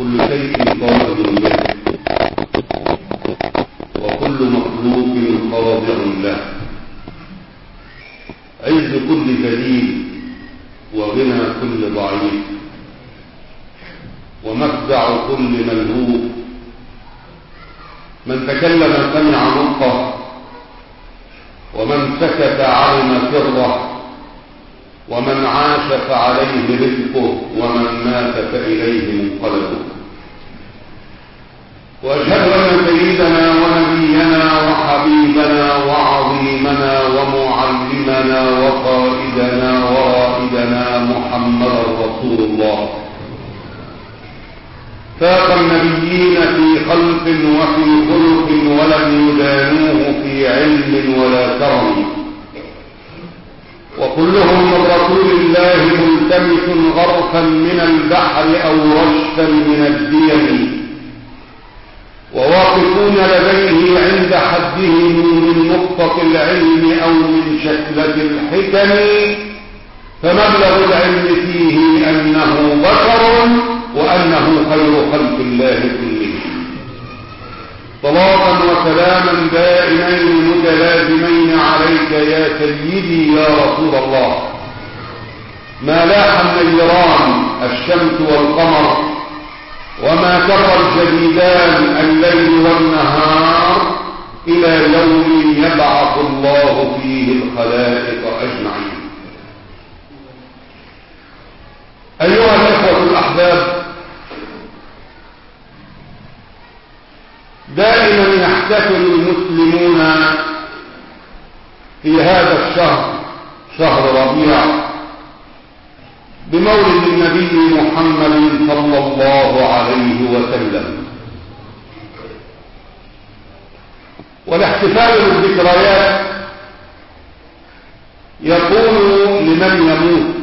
كل شيء طائر به وكل مخلوق خاضع له عز كل ذليل وغنى كل ضعيف ومفزع كل ملهوف من تكلم سمع نطقه ومن سكت علم سره ومن عاش فعليه رزقه ومن مات فإليه منقلبه وأشهد أن سيدنا ونبينا وحبيبنا وعظيمنا ومعلمنا وقائدنا ورائدنا محمدا رسول الله فاق النبيين في خلق وفي خلق ولم يدانوه في علم ولا كرم وكلهم من رسول الله ملتمس غرفا من البحر أو رشفا من الديم وواقفون لديه عند حدهم من نقطة العلم أو من شكلة الحكم فمبلغ العلم فيه أنه بشر وأنه خير خلق الله كلهم صلاة وسلاما دائمين متلازمين عليك يا سيدي يا رسول الله ما لاح النيران الشمس والقمر وما كر الجديدان الليل والنهار إلى يوم يبعث الله فيه الخلائق أجمعين أيها الإخوة الأحباب دائما يحتفل المسلمون في هذا الشهر شهر ربيع بمولد النبي محمد صلى الله عليه وسلم والاحتفال بالذكريات يكون لمن يموت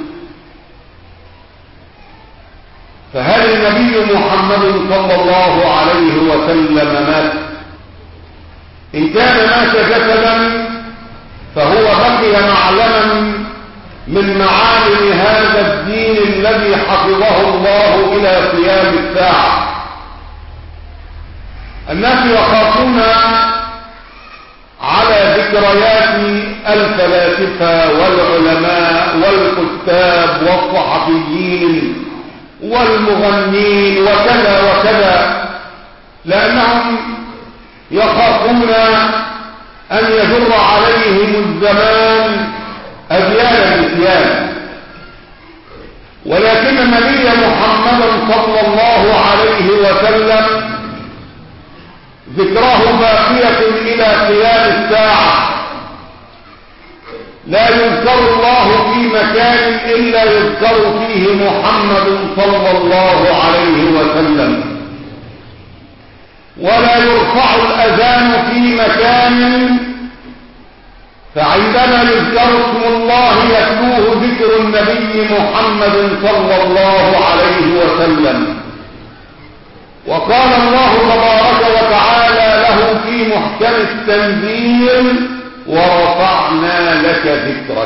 فهل النبي محمد صلى الله عليه وسلم مات إن كان مات جسدا فهو بقي معلما من معالم هذا الدين الذي حفظه الله إلى قيام الساعة الناس يخافون على ذكريات الفلاسفة والعلماء والكتاب والصحفيين والمغنين وكذا وكذا لأنهم يخافون أن يجر عليهم الزمان أديان الإسلام ولكن النبي محمد صلى الله عليه وسلم ذكراه باقية إلى قيام الساعة لا يذكر الله في مكان إلا يذكر فيه محمد صلى الله عليه وسلم ولا يرفع الأذان في مكان فعندما يذكر اسم الله يتلوه ذكر النبي محمد صلى الله عليه وسلم وقال الله تبارك وتعالى له في محكم التنزيل ورفعنا لك ذكرك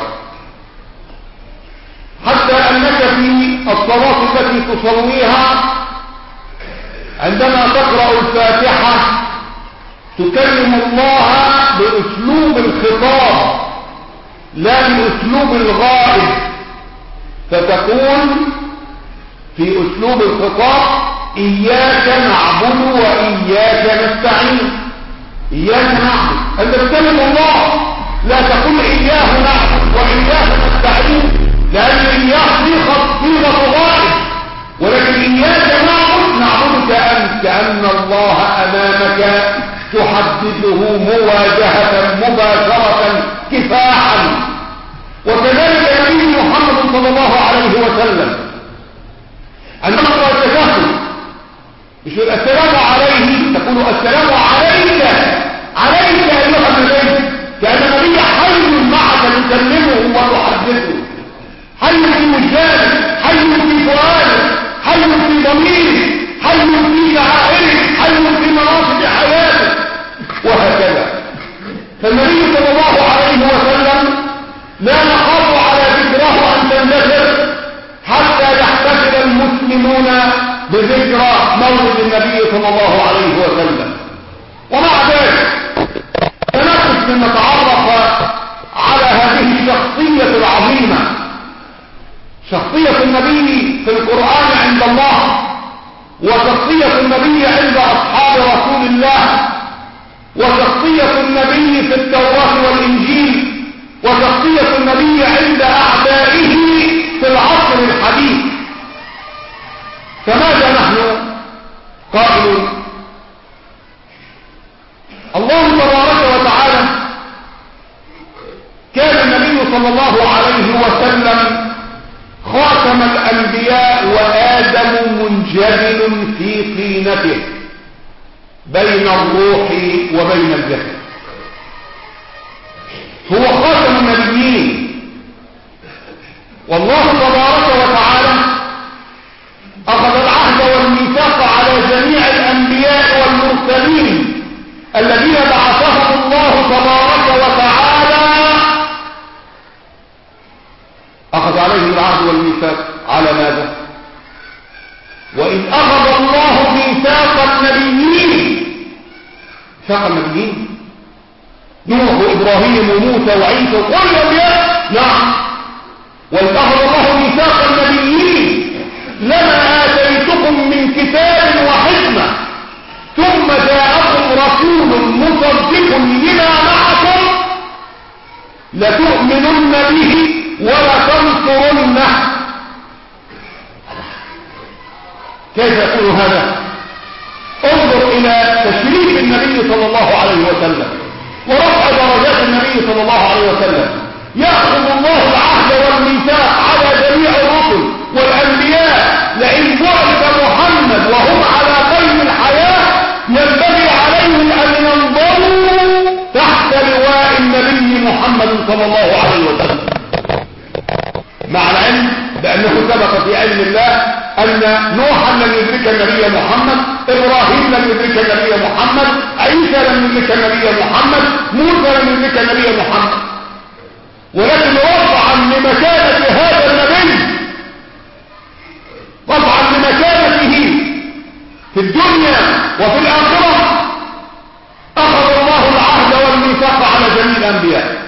حتى أنك في الصلاة التي تصليها عندما تقرأ الفاتحة تكلم الله بأسلوب الخطاب لا بأسلوب الغائب فتقول في أسلوب الخطاب إياك نعبد وإياك نستعين إياك نعبد أنت تكلم الله لا تقول إياه نعبد وإياه نستعين لأن إياه صيغة غائب ولكن إياك نعبد نعبدك أنت كأن الله أمامك تحدثه مواجهة مباشرة كفاحا وكذلك النبي محمد صلى الله عليه وسلم عندما تقرأ التشهد مش السلام عليه تقول السلام عليك عليك أيها النبي كأن النبي حي معك تكلمه وتحدثه حي في وجدانك حي في فؤادك حي في ضميرك حي في شعائرك حي في مناصب حياتك وهكذا فالنبي صلى الله عليه وسلم لا نخاف على ذكره أن تندثر حتى يحتفل المسلمون بذكر الهجرة مولد النبي صلى الله عليه وسلم ومع ذلك تنقص من نتعرف على هذه الشخصية العظيمة شخصية النبي في القرآن عند الله وشخصية النبي عند أصحاب رسول الله وشخصية النبي في التوراة والإنجيل وشخصية النبي عند أعدائه في العصر الحديث فماذا نحن قائلون الله تبارك وتعالى كان النبي صلى الله عليه وسلم خاتم الأنبياء وآدم منجبل في طينته بين الروح وبين الجسد هو خاتم النبيين والله تبارك وتعالى أخذ العهد والميثاق على جميع الأنبياء والمرسلين الذين بعثهم الله تبارك وتعالى أخذ عليهم العهد والميثاق على ماذا وإذ أخذ الله ميثاق النبيين ميثاق النبيين نوح وإبراهيم وموسى وعيسى وكل الأنبياء نعم وإذ أخذ الله ميثاق النبيين لما آتيتكم من كتاب وحكمة ثم جاءكم رسول مصدق لما معكم لتؤمنن به ولتنصرنه كيف يكون هذا انظر الى تشريف النبي صلى الله عليه وسلم ورفع درجات النبي صلى الله عليه وسلم يأخذ الله العهد والميثاق على جميع الرسل والأنبياء لئن بعث محمد وهم على قيد الحياة ينبغي عليهم أن ينظروا تحت لواء النبي محمد صلى الله عليه وسلم مع العلم بأنه سبق في علم الله أن نوحا لم يدرك النبي محمد إبراهيم لم يدرك النبي محمد عيسى لم يدرك النبي محمد موسى لم يدرك النبي محمد ولكن رفعا لمكانة هذا النبي رفعا لمكانته في الدنيا وفي الآخرة أخذ الله العهد والميثاق على جميع الأنبياء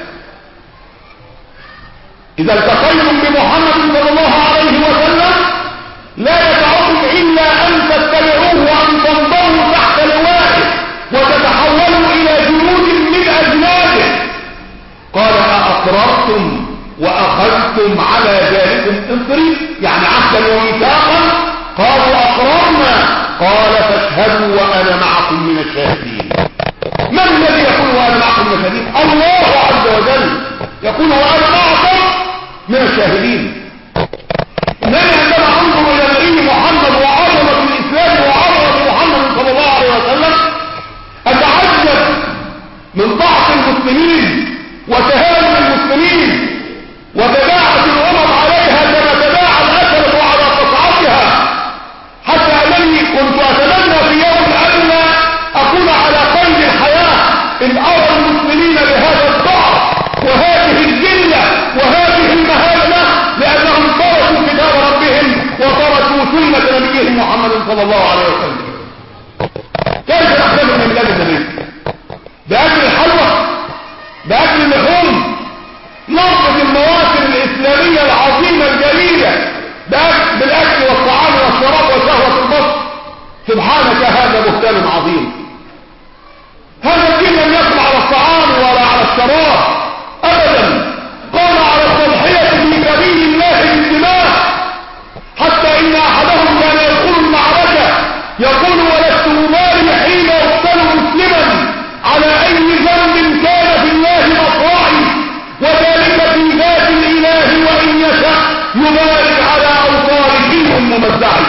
إذا التقيتم بمحمد صلى الله عليه وسلم لا يدعوكم إلا أن تتبعوه وأن تنظروا تحت لوائه وتتحولوا إلى جنود من أجناده قال أأقررتم وأخذتم على ذلكم إصري يعني عهدا وميثاقا قالوا أقررنا قال فاشهدوا وأنا معكم من الشاهدين من الذي يقول وأنا معكم من الشاهدين الله عز وجل يقول وأنا معكم من الشاهدين إنني عندما أنظر إلى النبي محمد وعظمة الإسلام وعظمة محمد صلى الله عليه وسلم أتعجب من ضعف المسلمين وتهاون المسلمين وتداعت الأمم عليها كما تداعى الأسد على قطعتها حتى أنني كنت أتمنى في يوم أن أكون على قيد الحياة إن أرى المسلمين بهذا الضعف وهذه الذلة وهذه المهانة لأنهم تركوا كتاب ربهم وتركوا سنة نبيهم محمد صلى الله عليه وسلم كيف نحتاج من بلاد النبي بأكل الحلوى بأكل اللحوم نربط المواسم الإسلامية العظيمة الجليلة بالأكل والطعام والشراب وشهوة البصر سبحانك هذا بهتان عظيم هذا الدين لم يقم على الطعام ولا على الشراب أبدا قام على التضحية في سبيل الله بالدماء حتى إن أحدهم كان يدخل المعركة يقول ولست مبالي حين يقتل مسلما على أي ذنب كان في الله مصراعي وذلك في ذات الإله وإن يشاء يبارك على أوصار فيه ممزعي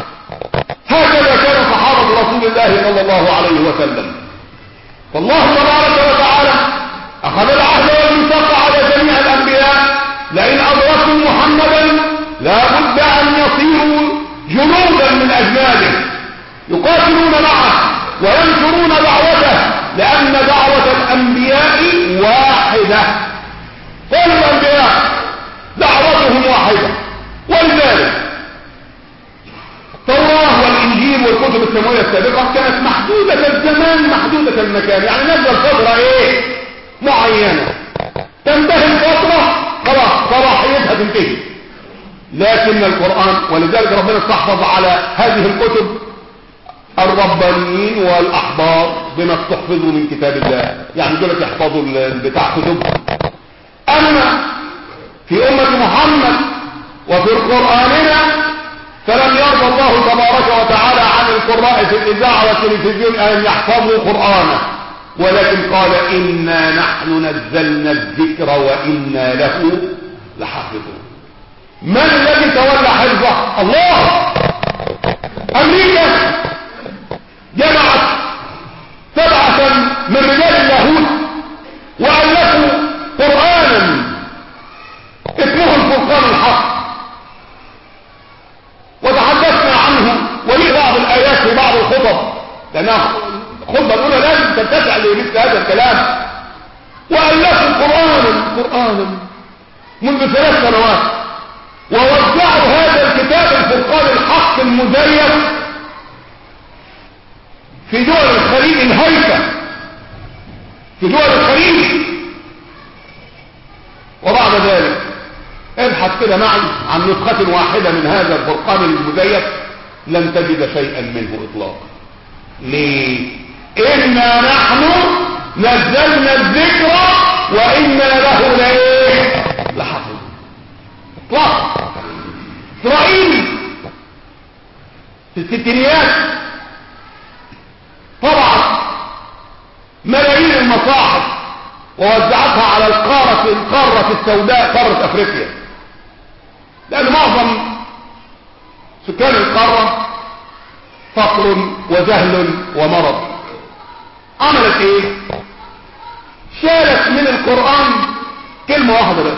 هكذا كان صحابة رسول الله صلى الله عليه وسلم فالله تبارك وتعالى أخذ العهد والميثاق على جميع الأنبياء لئن أدركتم محمدا لا بد أن يصيروا جنودا من أجناده يقاتلون معه وينشرون دعوته لأن دعوة الأنبياء واحدة كل الأنبياء دعوتهم واحدة ولذلك التوراة والإنجيل الأموية السابقة كانت محدودة الزمان محدودة المكان يعني نزل فترة ايه معينة تنتهي الفترة خلاص صلاحيتها تنتهي لكن القرآن ولذلك ربنا استحفظ على هذه الكتب الربانيين والأحبار بما استحفظوا من كتاب الله يعني دول يحفظوا البتاع كتب أما في أمة محمد وفي قرآننا فلم يرضى الله تبارك وتعالى عن القراء في الإذاعة والتلفزيون أن يحفظوا قرآنا ولكن قال إنا نحن نزلنا الذكر وإنا له لحافظون من الذي تولى حفظه الله أمريكا جمعت سبعة من رجال اللاهوت وألفوا قرآنا اسمه الفرقان الحق وتحدثنا عنه ولي بعض الآيات في بعض الخطب لأنها الخطبة الأولى لازم تتسع لمثل هذا الكلام وألفوا قرآنا قرآنا منذ ثلاث سنوات ووزعوا هذا الكتاب الفرقان الحق المزيف في دول الخليج الهيكة في دول الخليج وبعد ذلك ابحث كده معي عن نسخة واحدة من هذا الفرقان المزيف لن تجد شيئا منه اطلاقا ليه انا نحن نزلنا الذكر وانا له لايه لحفظ اطلاق اسرائيل في الستينيات طبعا ملايين المصاحف ووزعتها على القارة القارة السوداء قارة افريقيا لان معظم سكان القارة فقر وجهل ومرض عملت ايه شالت من القرآن كلمة واحدة بس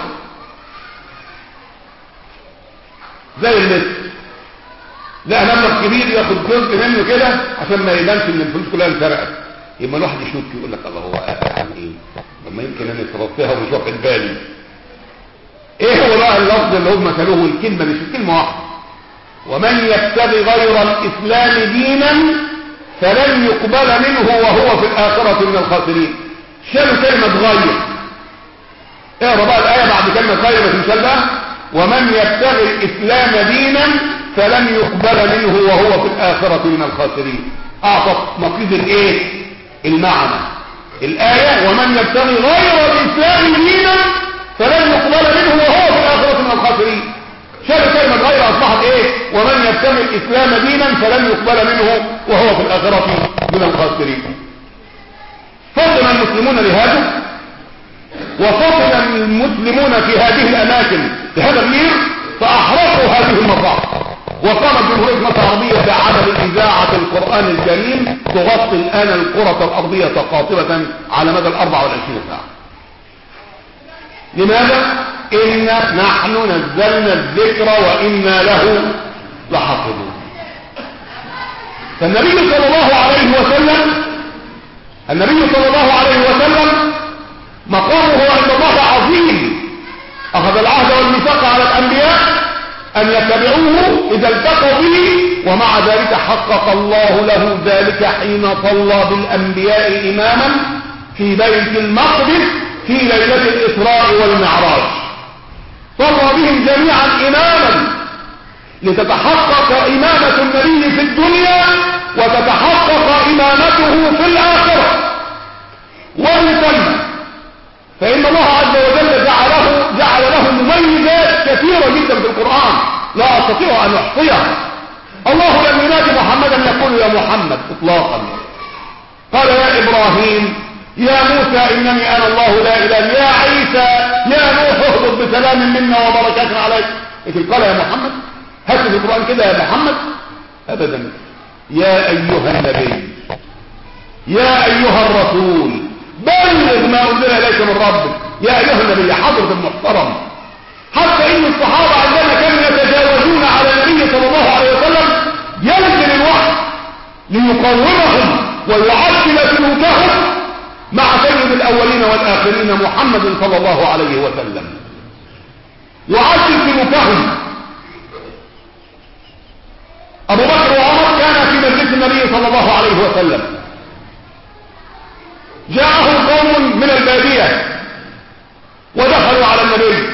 زي المثل لا مبلغ كبير ياخد جزء منه كده عشان ما يبانش ان الفلوس كلها انسرقت يبقى الواحد يشوف يقول لك الله هو عن ايه لما يمكن انا صرفتها ومش واخد بالي ايه هو بقى اللفظ اللي هم مثلوه الكلمه مش الكلمه واحده ومن يبتغي غير الاسلام دينا فلن يقبل منه وهو في الاخره من الخاسرين شالوا كلمه غير اقرا بقى الايه بعد كلمه غير ما تنشال بقى ومن يبتغي الاسلام دينا فلن يقبل منه وهو في الآخرة من الخاسرين أعطت نقيض الإيه المعنى الآية ومن يبتغي غير الإسلام دينا فلن يقبل منه وهو في الآخرة من الخاسرين شال كلمة غير أصبحت إيه ومن يبتغي الإسلام دينا فلن يقبل منه وهو في الآخرة من الخاسرين فضل المسلمون لهذا وفضل المسلمون في هذه الأماكن في هذا النير فأحرقوا هذه المصاحف وقامت جمهورية مصر العربية بعمل إذاعة القرآن الكريم تغطي الآن الكرة الأرضية قاطبة على مدى الأربع والعشرين ساعة لماذا؟ إن نحن نزلنا الذكر وإنا له لحافظون فالنبي صلى الله عليه وسلم النبي صلى الله عليه وسلم مقامه عند الله عظيم أخذ العهد والميثاق على الأنبياء أن يتبعوه إذا التقوا به ومع ذلك حقق الله له ذلك حين صلى بالأنبياء إماما في بيت المقدس في ليلة الإسراء والمعراج صلى بهم جميعا إماما لتتحقق إمامة النبي في الدنيا وتتحقق إمامته في الآخرة ومتم فإن الله عز وجل جعله جعل له مميزات كثيرة جدا في القرآن لا أستطيع أن أحصيها الله لم ينادي محمدا يقول يا محمد إطلاقا قال يا إبراهيم يا موسى إنني أنا الله لا إله يا عيسى يا نوح اهبط بسلام منا وبركات عليك لكن قال يا محمد هات في القرآن كده يا محمد أبدا يا أيها النبي يا أيها الرسول بلغ ما أنزل إليك من ربك يا أيها النبي حضرة المحترم حتى إن الصحابة عندما كانوا يتجاوزون على النبي صلى الله عليه وسلم ينزل الوحي ليقومهم ويعدل سلوكهم مع سيد الأولين والآخرين محمد صلى الله عليه وسلم يعدل سلوكهم أبو بكر وعمر كان في مجلس النبي عليه وسلم جاءه قوم من البادية ودخلوا على النبي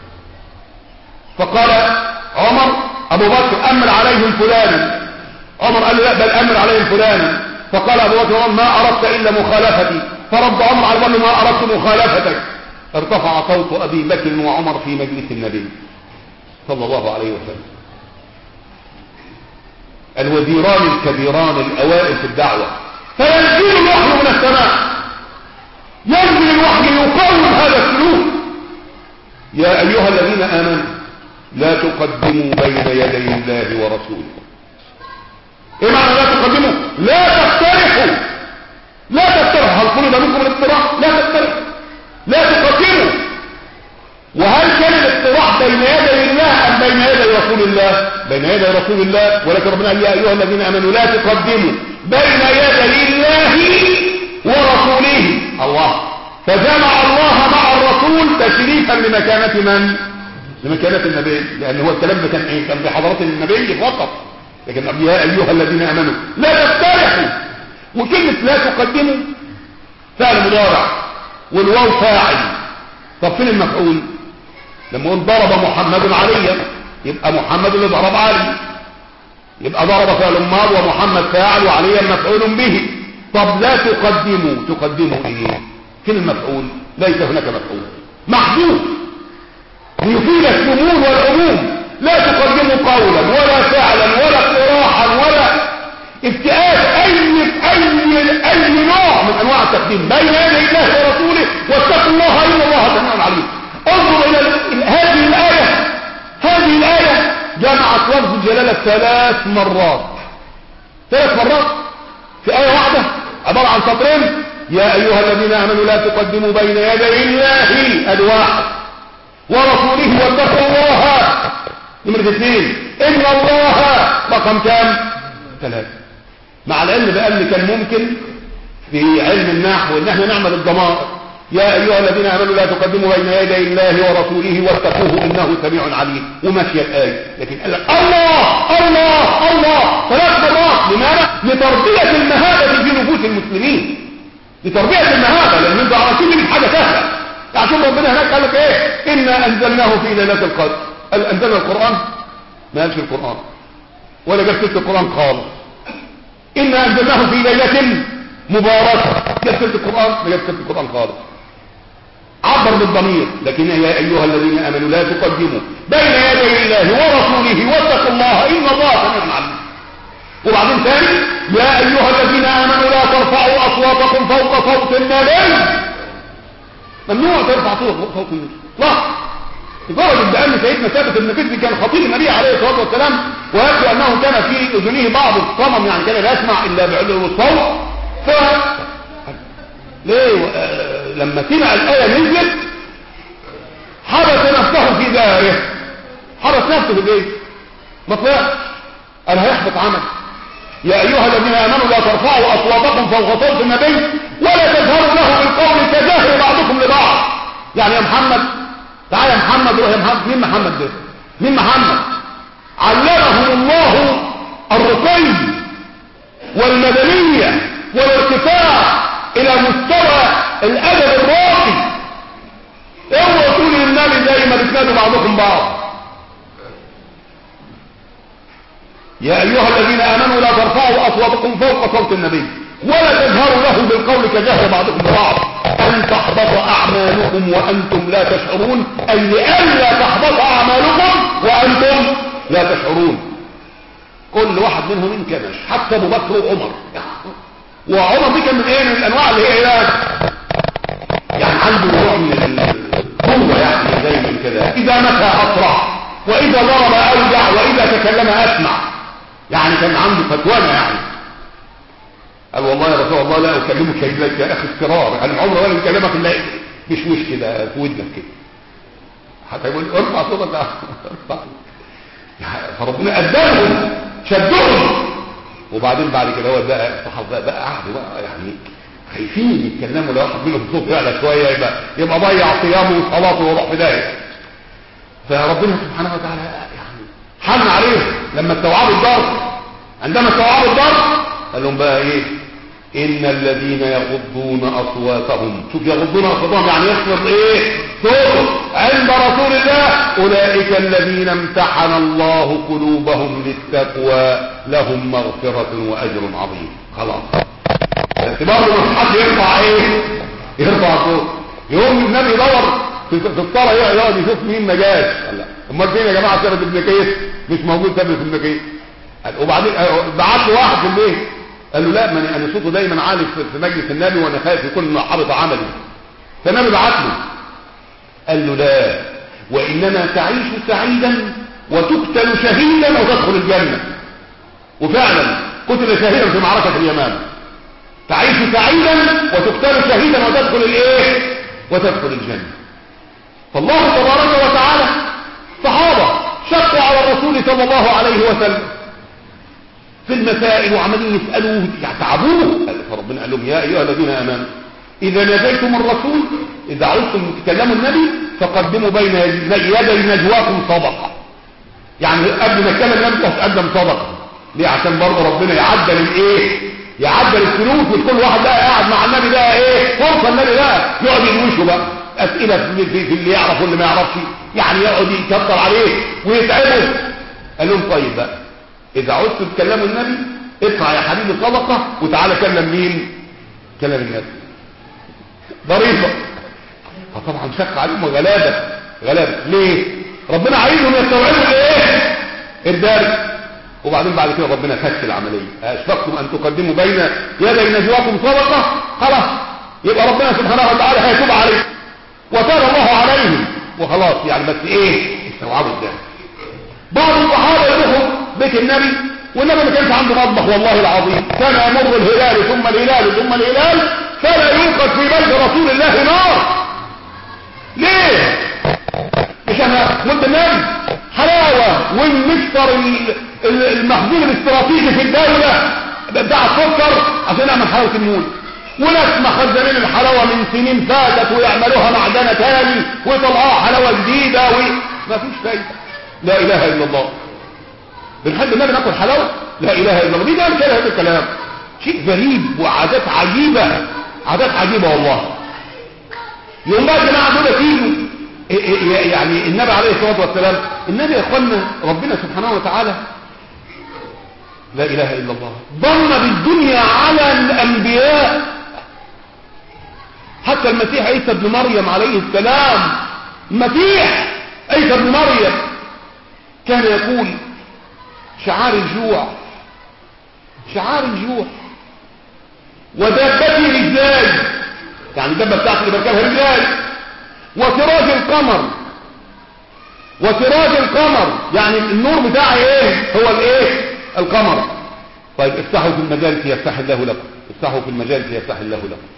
فقال عمر ابو بكر امر عليهم فلانا عمر قال لا بل امر عليهم فلانا فقال ابو بكر ما اردت الا مخالفتي فرد عمر على قال ما اردت مخالفتك ارتفع صوت ابي بكر وعمر في مجلس النبي صلى الله عليه وسلم الوزيران الكبيران الاوائل في الدعوه فينزل الوحي من السماء ينزل الوحي يقوم هذا السلوك يا ايها الذين امنوا لا تقدموا بين يدي الله ورسوله ايه معنى لا تقدموا لا تقترحوا لا تقترحوا هل طلب منكم الاقتراح لا تقترحوا لا تقدموا وهل كان الاقتراح بين يدي الله ام بين يدي رسول الله بين يدي رسول الله ولكن ربنا قال يا ايها الذين امنوا لا تقدموا بين يدي الله ورسوله الله فجمع الله مع الرسول تشريفا لمكانه من لمكانة النبي لأن هو الكلام ده كان ايه كان بحضرات النبي فقط لكن يا أيها الذين أمنوا لا تقترحوا وكلمة لا تقدموا فعل مضارع والواو فاعل طب فين المفعول لما يقول ضرب محمد عليا يبقى محمد اللي ضرب علي يبقى ضرب فعل ماض ومحمد فاعل وعليا مفعول به طب لا تقدموا تقدموا ايه فين المفعول ليس هناك مفعول محذوف ليفيد الشمول والعموم لا تقدموا قولا ولا فعلا ولا اقتراحا ولا ابتئاس اي اي اي نوع من انواع التقديم بين يدي الله ورسوله واتقوا الله ان الله سميع عليم انظر الى هذه الايه هذه الايه جمعت لفظ الجلاله ثلاث مرات ثلاث مرات في ايه واحده عباره عن سطرين يا ايها الذين امنوا لا تقدموا بين يدي الله الواحد ورسوله واتقوا الله نمرة اثنين ان الله رقم كام ثلاثة مع العلم بأن كان ممكن في علم النحو ان احنا نعمل الضمائر يا ايها الذين امنوا لا تقدموا بين يدي الله ورسوله واتقوه انه سميع عليم وماشيه الايه لكن قال لك الله الله الله ثلاث مرات لماذا لتربيه المهابه في نفوس المسلمين لتربيه المهابه لان انتوا عارفين دي حاجه سهله عشان ربنا هناك قال لك ايه انا انزلناه في ليله القدر قال انزلنا القران ما قالش القران ولا جاب سيره القران خالص انا انزلناه في ليله مباركه جاب سيره القران ما جاب سيره القران خالص عبر بالضمير لكن يا ايها الذين امنوا لا تقدموا بين يدي الله ورسوله واتقوا الله ان الله سميع عليم وبعدين ثاني يا ايها الذين امنوا لا ترفعوا اصواتكم فوق صوت النبي ممنوع ترفع صوت فوق النبي لا لدرجه بان سيدنا ثابت بن قيس كان خطيب النبي عليه الصلاه والسلام ويبدو انه كان في اذنه بعض الصمم يعني كان لا يسمع الا بعلو الصوت ف ليه آه لما سمع الايه نزلت حبس نفسه في داره حبس نفسه في البيت ما طلعش قال هيحبط عمل يا ايها الذين امنوا لا ترفعوا اصواتكم فوق صوت النبي ولا تجهروا له بالقول كجهر بعضكم لبعض يعني يا محمد تعال يا محمد روح يا محمد مين محمد ده مين محمد علمهم الله الرقي والمدنية والارتفاع الى مستوى الادب الراقي اوعوا تقولوا للنبي زي ما بتنادوا بعضكم بعض يا ايها الذين امنوا لا ترفعوا اصواتكم فوق صوت النبي ولا تجهروا له بالقول كجهر بعضكم ببعض ان تحبط اعمالكم وانتم لا تشعرون اي لئلا تحبط اعمالكم وانتم لا تشعرون كل واحد منهم انكمش حتى ابو بكر وعمر وعمر دي كان من ايه من الانواع اللي هي علاج يعني عنده نوع من القوه يعني زي من كده اذا متى اسرع واذا ضرب اوجع واذا تكلم اسمع يعني كان عنده فتوانة يعني قال والله يا رسول الله لا اكلمك اليك يا اخي اضطرار انا عمري ولا بكلمك الا مش مش كده في ودنك كده حتى يقول ارفع صوتك ارفع فربنا اداهم شدهم وبعدين بعد كده هو بقى الصحابه بقى, بقى قعدوا بقى يعني خايفين يتكلموا لو واحد منهم صوت يعلى شويه يبقى يبقى ضيع صيامه وصلاته وروح في داهيه فربنا سبحانه وتعالى يعني حن عليهم لما استوعبوا الضرب عندما استوعبوا الضرب قال لهم بقى ايه إن الذين يغضون أصواتهم شوف يغضون أصواتهم يعني يخفض إيه صوت عند رسول الله أولئك الذين امتحن الله قلوبهم للتقوى لهم مغفرة وأجر عظيم خلاص بس برضه مش حد يرفع إيه يرفع صوت يوم النبي يدور في في الصلاة يقعد يشوف مين ما جاش لا امال فين يا جماعة ثابت ابن كيس مش موجود ثابت ابن كيس وبعدين بعت له واحد في البيت قال له لا ما انا صوته دايما عالي في مجلس النبي وانا خايف يكون حبط عملي فالنبي بعت له قال له لا وانما تعيش سعيدا وتقتل شهيدا وتدخل الجنه وفعلا قتل شهيدا في معركه اليمامه تعيش سعيدا وتقتل شهيدا وتدخل الايه وتدخل الجنه فالله تبارك وتعالى صحابه شقوا على الرسول صلى الله عليه وسلم في المسائل وعمالين يسألوه يتعبوه فربنا قال لهم يا أيها الذين آمنوا إذا نجيتم الرسول إذا عدتم تكلموا النبي فقدموا بين يدي نجواكم صدقة يعني قبل ما يتكلم النبي تقدم صدقة ليه عشان برضه ربنا يعدل الايه يعدل السلوك مش كل واحد بقى قاعد مع النبي ده ايه فرصة النبي ده يقعد يدوشه بقى اسئلة في, في, في اللي يعرف واللي ما يعرفش يعني يقعد يكتر عليه ويتعبه قال لهم طيب بقى اذا عدتوا تكلموا النبي ادفع يا حبيبي صدقه وتعالى كلم مين كلم النبي ضريبه فطبعا شق عليهم غلابه غلابه ليه ربنا عايزهم يستوعبوا الايه الدرس وبعدين بعد كده ربنا فك العمليه اشفقتم ان تقدموا بين يدي نجواكم صدقه خلاص يبقى ربنا سبحانه وتعالى هيتوب عليكم وتاب الله عليهم وخلاص يعني بس ايه استوعبوا الدرس بعض الصحابه يروحوا بيت النبي والنبي ما كانش عنده مطبخ والله العظيم كان يمر الهلال ثم الهلال ثم الهلال فلا يوقد في بلد رسول الله نار ليه مش انا قلت النبي حلاوة والمكسر المخزون الاستراتيجي في الدولة بتاع السكر عشان نعمل حلاوة المول وناس مخزنين الحلاوة من سنين فاتت ويعملوها معدنة تاني ويطلعوها حلاوة جديدة وما فيش فايدة لا اله الا الله بنحب النبي ناكل حلاوه لا اله الا الله مين قال كده هذا الكلام شيء غريب وعادات عجيبه عادات عجيبه والله يوم بقى الجماعه دول فيهم يعني النبي عليه الصلاه والسلام النبي يا اخوانا ربنا سبحانه وتعالى لا اله الا الله ضم بالدنيا على الانبياء حتى المسيح عيسى ابن مريم عليه السلام المسيح عيسى ابن مريم كان يقول شعار الجوع شعار الجوع ودابتي رجال يعني الدبه بتاعتي اللي بركبها رجال وسراج القمر وسراج القمر يعني النور بتاعي ايه هو الايه القمر طيب افتحوا في المجال يفتح الله لكم افتحوا في المجال يفتح الله لكم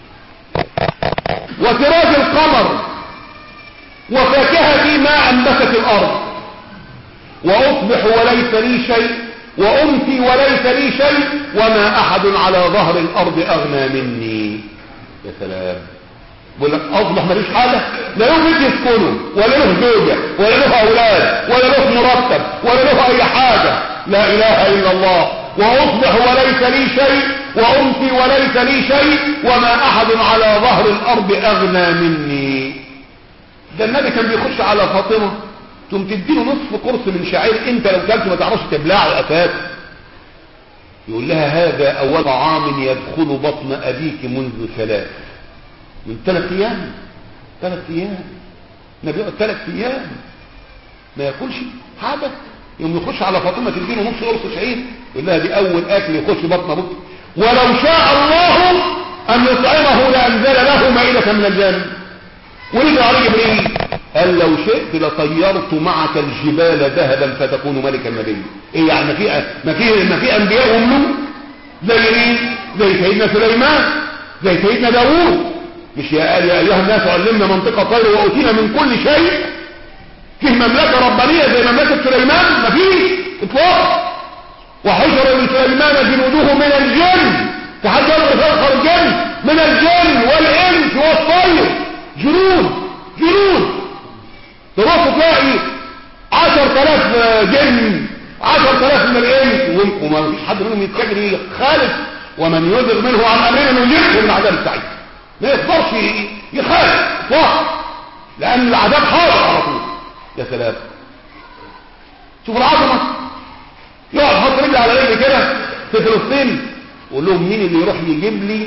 وسراج القمر وفاكهة ما أنبتت الأرض وأصبح وليس لي شيء وأمسي وليس لي شيء وما أحد على ظهر الأرض أغنى مني يا سلام بقول لك أصبح ماليش حاجة لا له بيت يسكنه ولا له زوجة ولا له أولاد ولا له مرتب ولا له أي حاجة لا إله إلا الله وأصبح وليس لي شيء وأمسي وليس لي شيء وما أحد على ظهر الأرض أغنى مني ده النبي كان بيخش على فاطمة تقوم تديله نصف قرص من شعير انت لو كلت ما تعرفش تبلعه اساسا يقول لها هذا اول طعام يدخل بطن ابيك منذ ثلاث من ثلاث ايام ثلاث ايام النبي يقعد ثلاث ايام ما ياكلش حاجه يوم يخش على فاطمه تديله نص قرص شعير يقول لها دي اول اكل يخش بطن ابوك ولو شاء الله ان يطعمه لانزل له مائده من الجنه ورجع عليه جبريل قال لو شئت لطيرت معك الجبال ذهبا فتكون ملك النبي ايه يعني ما في ما في ما في انبياء وملوك زي مين زي سيدنا سليمان زي سيدنا داوود مش يا يا ايها الناس علمنا منطق الطير واوتينا من كل شيء فيه مملكه ربانيه زي مملكه سليمان ما فيش اطلاق وحشر لسليمان جنوده من الجن تحدى يظهر الجن من الجن والانس والطير جنود جنود تروح تلاقي عشر تلاف جن عشر تلاف من الانس وما فيش حد منهم يتجري خالف ومن يذر منه عن امرنا نذيقه من عذاب السعيد ما يقدرش يخالف اطلاقا لان العذاب حاضر على طول يا سلام شوف العظمه يقعد يحط رجل على رجل كده في فلسطين ويقول لهم مين اللي يروح يجيب لي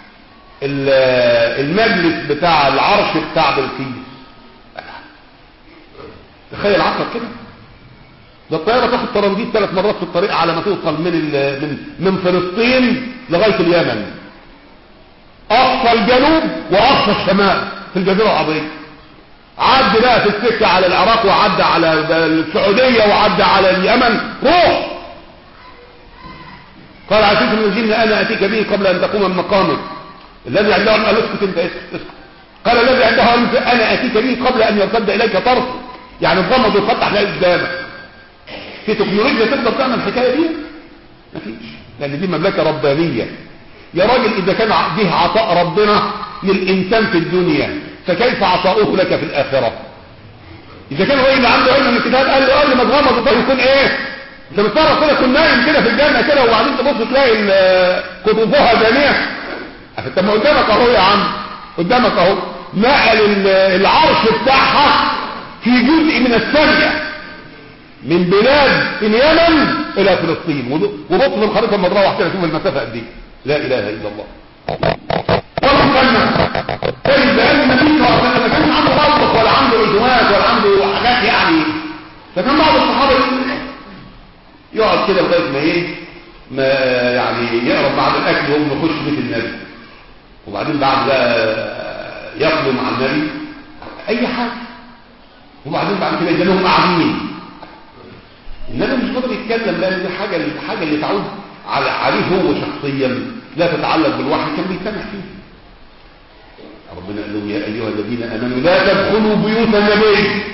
المجلس بتاع العرش بتاع بلقيس تخيل عقلك كده ده الطياره تاخد ترانزيت ثلاث مرات في الطريق على ما توصل من من من فلسطين لغايه اليمن اقصى الجنوب واقصى الشمال في الجزيره العربيه عدى بقى في السكه على العراق وعدى على السعوديه وعدى على اليمن روح قال عزيز بن الجن انا اتيك به قبل ان تقوم من مقامك الذي عنده قال اسكت انت اسكت قال الذي عنده انا اتيك به قبل ان يرتد اليك طرفك يعني الضمد ويفتح لا قدامك في تكنولوجيا تقدر تعمل الحكايه دي مفيش لان دي مملكه ربانيه يا راجل اذا كان ده عطاء ربنا للانسان في الدنيا فكيف عطاؤه لك في الاخره اذا كان الراجل عنده علم من الكتاب قال له قبل ما تغمض يكون ايه انت بتفرج كده كنت نايم كده في الجنه كده وبعدين تبص تلاقي قطوفها دانيه انت ما قدامك اهو يا عم قدامك اهو نقل العرش بتاعها في جزء من الثانيه من بلاد اليمن الى فلسطين وبص في الخريطه لما تروح كده شوف المسافه قد ايه لا اله الا الله ولا كان طيب لان النبي صلى الله عليه وسلم كان عنده غلط ولا عنده عزومات ولا عنده حاجات يعني فكان بعض الصحابه يقعد كده لغايه ما ايه ما يعني يقرب بعد الاكل وهم يخش بيت النبي وبعدين بعد بقى ياكلوا مع النبي اي حاجه وبعدين بعد كده يجي لهم قاعدين النبي مش قادر يتكلم لان دي حاجه الحاجه اللي تعود على عليه هو شخصيا لا تتعلق بالوحي كان بيسامح فيه ربنا قال لهم يا ايها الذين امنوا لا تدخلوا بيوت النبي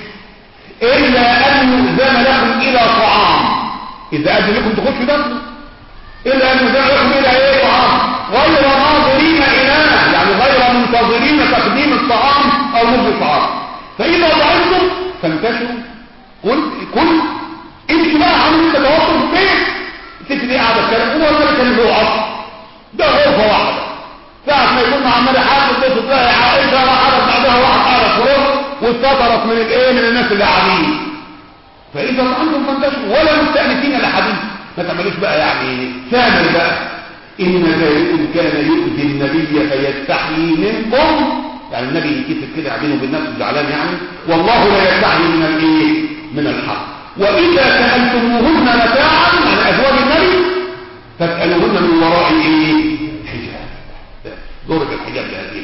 الا ان يؤذن لكم الى طعام اذا اذن لكم تخشوا دخلوا الا ان يؤذن لكم الى ايه طعام غير ناظرين اناه يعني غير منتظرين تقديم الطعام او نزل الطعام فاذا ضعفتم فانتشروا قل كل امشي بقى عامل انت توقف في البيت الست دي قاعده تتكلم هو ولا كان له عصر ده غرفه واحده ساعه ما يكون عمال حاجه تبص تلاقي عائشه راحت بعدها واحد قاعده في ركن واستطرت من الايه من الناس اللي قاعدين فاذا انتم فانتشروا ولا مستانسين لحديث ما تعملوش بقى يعني سامر بقى ان ذلكم كان يؤذي النبي فيستحيي منكم يعني النبي يكتب كده عبينه بالنفس زعلان يعني والله لا يستحيي من الايه من الحق وإذا سألتموهن متاعا عن أزواج النبي فاسألوهن من وراء إيه؟ حجاب دورة الحجاب لهذه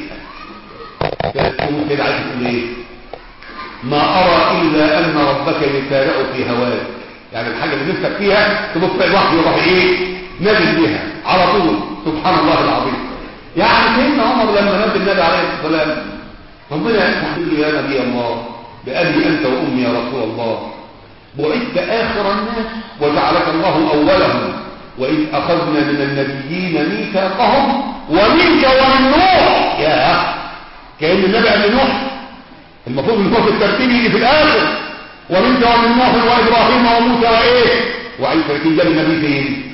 الآية تقول كده عايز تقول إيه؟ ما أرى إلا أن ربك يسارع في هواك يعني الحاجة اللي نفسك فيها تبص الوحي يروح إيه؟ نازل بها على طول سبحان الله العظيم يعني سيدنا عمر لما نزل النبي عليه الصلاة والسلام ربنا يقول يا نبي الله بأبي أنت وأمي يا رسول الله بعثت آخر الناس وجعلك الله أولهم وإذ أخذنا من النبيين ميثاقهم ومنك ومن نوح يا كأن النبي قال لنوح المفروض ان في الترتيب يجي في الآخر ومنك ومن نوح وإبراهيم وموسى وإيه وعيسى لكن جاب النبي فين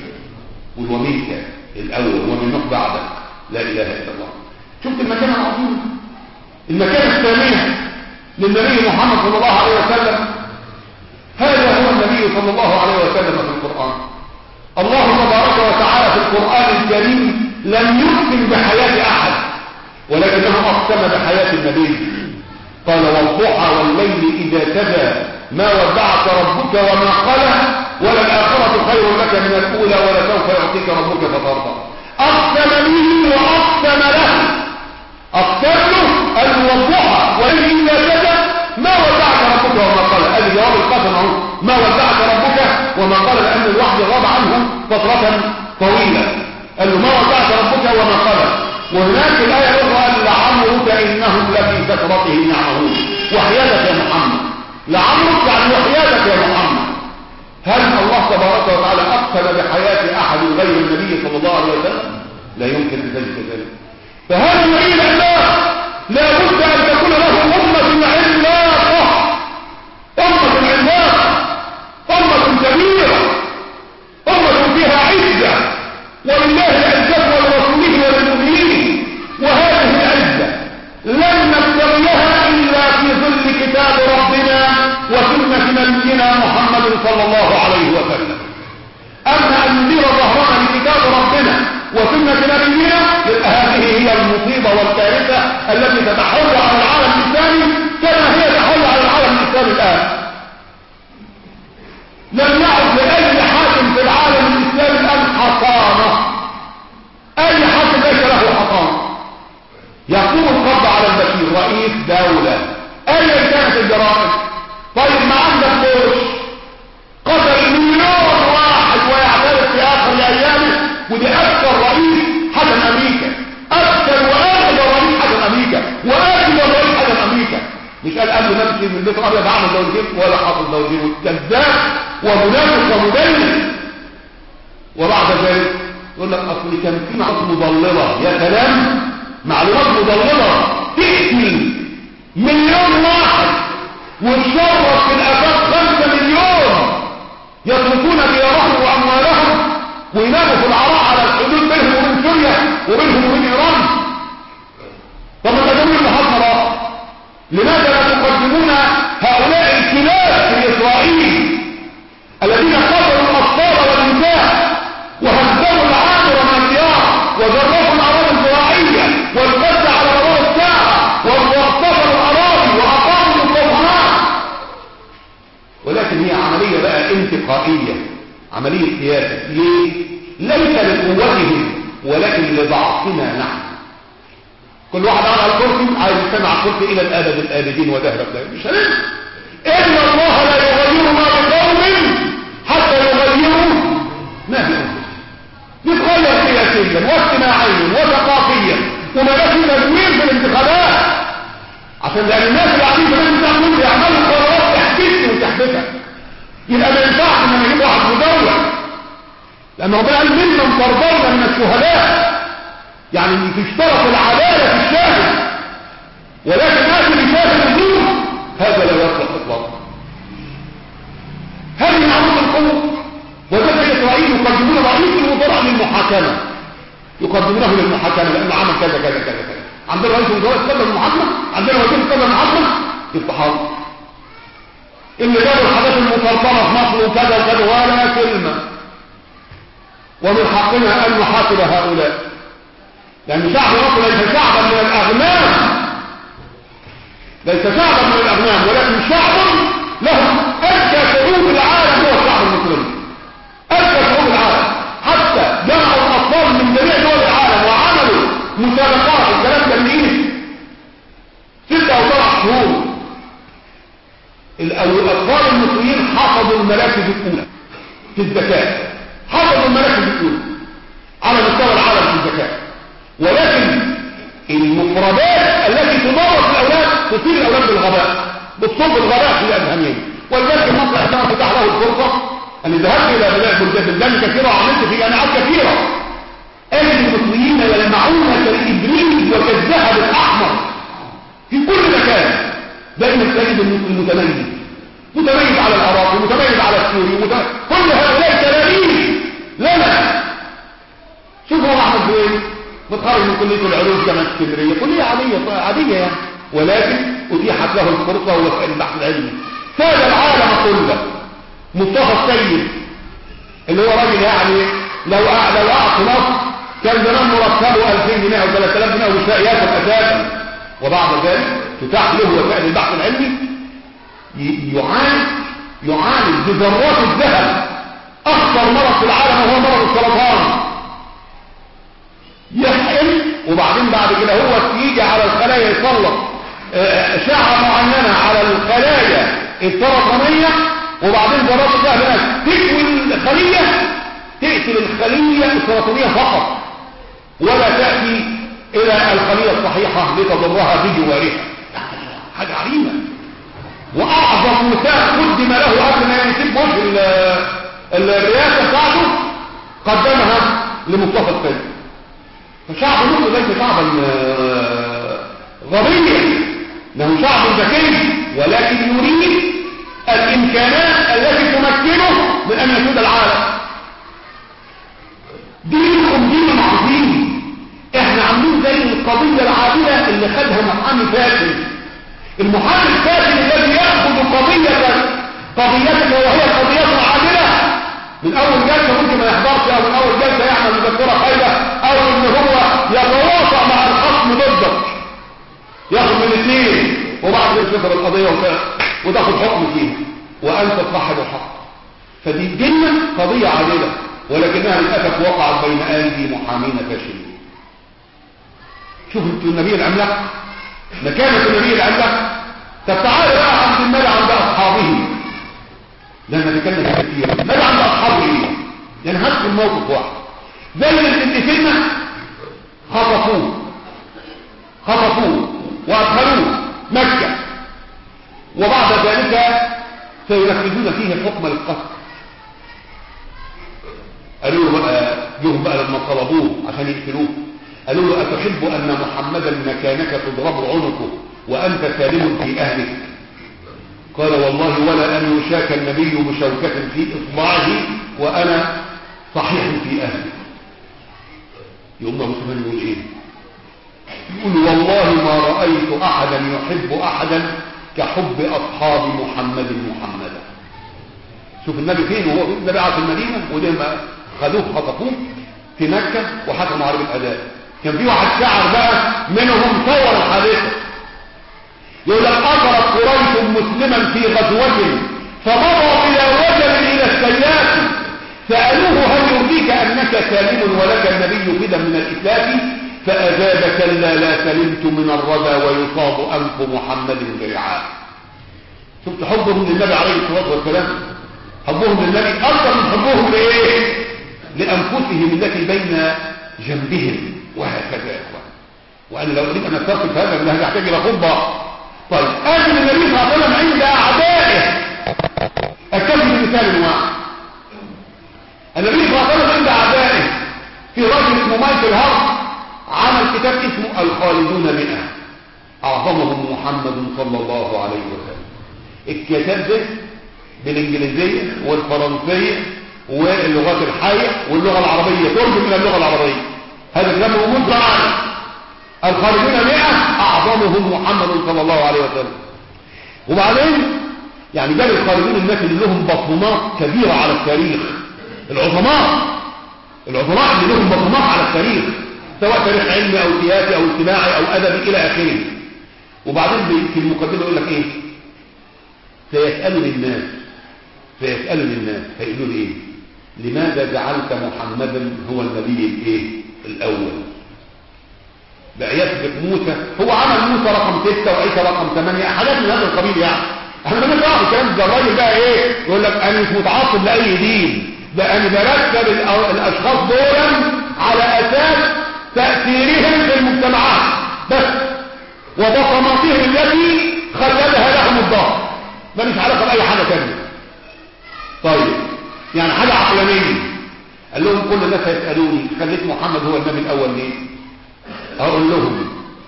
ومنك الأول ومن نوح بعدك لا إله إلا الله شفت المكان العظيم المكان الثانية للنبي محمد صلى الله عليه وسلم هذا هو النبي صلى الله عليه وسلم في القرآن الله تبارك وتعالى في القرآن الكريم لم يقسم بحياة أحد ولكنه أقسم بحياة النبي قال والضحى والليل إذا سجى ما ودعك ربك وما قلى وللآخرة خير لك من الأولى ولسوف يعطيك ربك فترضى أقسم به وأقسم له أقسم له قال والضحى والليل إذا سجى ما ودعك ربك وما قال ادي جواب القسم اهو ما ودعك ربك وما قال لان الوحي غاب عنه فترة طويلة قال له ما ودعك ربك وما قال وهناك الآية الأخرى قال لعمرك إنهم لفي سكرتهم يعمهون وحياتك يا محمد لعمرك يعني وحياتك يا محمد هل الله تبارك وتعالى أقسم بحياة أحد غير النبي صلى الله عليه وسلم لا يمكن أن تجد ذلك فهذا النبي العباد لا بد أن تكون له أمة عملاقة أمة عملاقة أمة كبيرة أمة فيها عزة ولله العزة وسنة نبينا يبقى هذه هي المصيبة والكارثة التي تتحول على العالم الإسلامي كما هي تحول على العالم الإسلامي الآن لم يعد لأي حاكم في العالم الإسلامي الآن حصانة أي حاكم ليس له حصانة يقوم القبض على البشير رئيس دولة أيا كانت الجرائم طيب ما عندك بوش قتل مليون واحد ويعترف في آخر أيامه ودي أكثر رئيس حكم أمريكا أكثر وأكبر رئيس حكم أمريكا وأكبر رئيس حكم أمريكا مش قال قبل نفسي من البيت الأبيض عمل دولتين ولا حاصل دولتين كذاب ومنافق ومدلل وبعد ذلك يقول لك أصل كان في معلومات مضللة يا كلام معلومات مضللة تقتل مليون واحد وتشرف في الآفاق خمسة مليون يتركون ديارهم وأموالهم ويناموا في العراء على الحدود بينهم وبين سوريا وبينهم وبين إيران طب ما تقولوا اللي حصل بقى لماذا لا تقدمون هؤلاء الكلاب في إسرائيل الذين قتلوا الأطفال والنساء وهزموا العامر من الديار وجرفوا الأراضي الزراعية والقتل على مدار الساعة واغتصبوا الأراضي وأقاموا المستوطنات ولكن هي عملية بقى انتقائية عملية سياسة ليه؟ ليس لقوتهم ولكن لضعفنا نحن كل واحد قاعد على الكرسي عايز يستمع على الكرسي الى الابد الابدين ودهر الدهر مش هنعمل ان الله لا يغير ما بقوم حتى يغيروا ما بانفسهم نتغير سياسيا واجتماعيا وثقافيا وما بقاش تدوير في الانتخابات عشان لان الناس اللي قاعدين في الناس بتاعهم بيعملوا قرارات تحبسني وتحبسك يبقى ما ينفعش ان نجيب واحد مدور لان ربنا قال ممن ترضون من الشهداء يعني تشترط العدالة في الشاهد ولكن هذه بشاهد الدين هذا لا يصلح اطلاقا هذه معروف القوة وذلك اسرائيل يقدمون رئيس الوزراء للمحاكمة يقدمونه للمحاكمة لانه عمل كذا كذا كذا كذا عندنا رئيس الوزراء يتقدم المحاكمة عندنا وزير يتقدم المحاكمة يبقى حاضر اللي جابوا الحاجات المفرطمة في مصر وكذا وكذا ولا كلمة ومن حقنا ان نحاسب هؤلاء لأن شعب مصر ليس شعبا من الأغنام ليس شعبا من الأغنام ولكن شعب له أذكى شعوب العالم هو الشعب المسلم أذكى شعوب العالم حتى جمعوا الأطفال من جميع دول العالم وعملوا مسابقات الكلام ده من ستة أو سبع شهور الأطفال المصريين حفظوا المراكز الأولى في الذكاء حفظوا المراكز الأولى على مستوى العالم في الذكاء ولكن المفردات التي تمارس الاولاد تصير الاولاد بالغباء بتصب الغباء في اذهانهم ولذلك مصر عندما فتح له الفرصه ان ذهبت الى بلاد بلدان بلدان كثيره وعملت في جامعات كثيره اجد المصريين يلمعون كالابريد وكالذهب الاحمر في كل مكان دائما تجد المتميز متميز على العراقي متميز على السوري متميز. كل هؤلاء تلاميذ لنا شوفوا احمد فين متخرج من كلية العلوم جامعة اسكندرية كلية عادية عادية يعني ولكن أتيحت له الفرصة ووسائل البحث العلمي ساد العالم كله مصطفى السيد اللي هو راجل يعني لو لو قعد في مصر كان زمان مرتبه 2000 جنيه او 3000 جنيه ومش لاقي ياكل اساسا وبعد ذلك تتاح له وسائل البحث العلمي يعالج يعالج بذرات الذهب اخطر مرض في العالم وهو مرض السرطان يحقن وبعدين بعد كده هو يجي على الخلايا يسلط اشعه معينه على الخلايا السرطانيه وبعدين ذرات الذهب هناك تكوي الخليه تقتل الخليه السرطانيه فقط ولا تاتي الى الخليه الصحيحه لتضرها بجوارها حاجه عظيمه واعظم مثال قدم له قبل ما يسيب وجه الرئاسه بتاعته قدمها لمصطفى السيد فشعب مصر ليس شعبا غبيا انه شعب ذكي ولكن يريد الامكانات التي تمكنه من ان يسود العالم دينكم دين عظيم احنا عاملين زي القضية العادلة اللي خدها محامي فاشل المحامي الفاشل الذي يأخذ قضية قضيتك وهي القضية العادلة من اول جلسة ممكن ما يحضرش او من اول جلسة يعمل مذكرة خيبة او من تاخد من الاثنين وبعد كده تفر القضيه وتاخد حكم فيها وانت صاحب الحق فدي الجنه قضيه عادله ولكنها للاسف وقعت بين ايدي محامين فاشلين شوف انتوا النبي العملاق مكانه النبي العملاق طب تعالى بقى عند المال عند اصحابه لما نتكلم كثير المال عند اصحابه ايه يعني هات الموقف واحد زي اللي فينا خطفوه خطفوه وادخلوه مكه وبعد ذلك سينفذون فيه الحكم للقتل قالوا له بقى جهم بقى لما طلبوه عشان يقتلوه قالوا له أتحب أن محمدا مكانك تضرب عنقه وأنت سالم في أهلك قال والله ولا أن يشاك النبي بشوكة في إصبعه وأنا صحيح في أهلي يقوم أبو سفيان يقول إيه يقول والله ما رأيت أحدا يحب أحدا كحب أصحاب محمد محمدا شوف النبي فين وهو النبي قاعد في المدينة ولما خدوه خطفوه في مكة وحكموا عليه بالأداء كان في واحد شاعر بقى منهم صور الحادثة يقول لك أثرت قريش مسلما في غزوة فمضى إلى وجل إلى السياف سألوه هل يرضيك أنك سالم ولك النبي فدا من الإسلام فأجاب كلا لا سلمت من الردى ويصاب أنف محمد برعاه شفت حبهم للنبي عليه الصلاة والسلام حبهم للنبي أكثر من حبهم لإيه لأنفسهم التي بين جنبهم وهكذا يا إخوان وأنا لو أريد أن أتصف هذا من هذا يحتاج إلى خطبة طيب آجل النبي صلى الله عليه وسلم عند أعدائه أكتب بمثال واحد النبي صلى الله عليه وسلم عند أعدائه في رجل اسمه مايكل هارت عمل كتاب اسمه الخالدون مئة أعظمهم محمد صلى الله عليه وسلم الكتاب ده بالإنجليزية والفرنسية واللغات الحية واللغة العربية ترجم إلى اللغة العربية هذا الكلام موجود معنا الخالدون مئة أعظمهم محمد صلى الله عليه وسلم وبعدين يعني جاب الخالدون الناس اللي لهم بصمات كبيرة على التاريخ العظماء العظماء اللي لهم بصمات على التاريخ سواء تاريخ علمي أو سياسي أو اجتماعي أو أدبي إلى آخره وبعدين في المقدمة يقول لك إيه سيسألني الناس سيسألني الناس هيقولوا لي إيه لماذا جعلت محمدا هو النبي الإيه الأول بقى يسبق موسى هو عمل موسى رقم 6 وعيسى رقم 8 حاجات من هذا القبيل يعني احنا ما نعرف الكلام ده الراجل بقى ايه يقول لك انا مش متعصب لاي دين ده انا برتب الاشخاص دول على اساس تاثيرهم في المجتمعات بس وبصماتهم التي خلدها لهم الظهر ماليش علاقه باي حاجه ثانيه طيب يعني حاجه عقلانيه قال لهم كل الناس هيسالوني خليت محمد هو النبي الاول ليه اقول لهم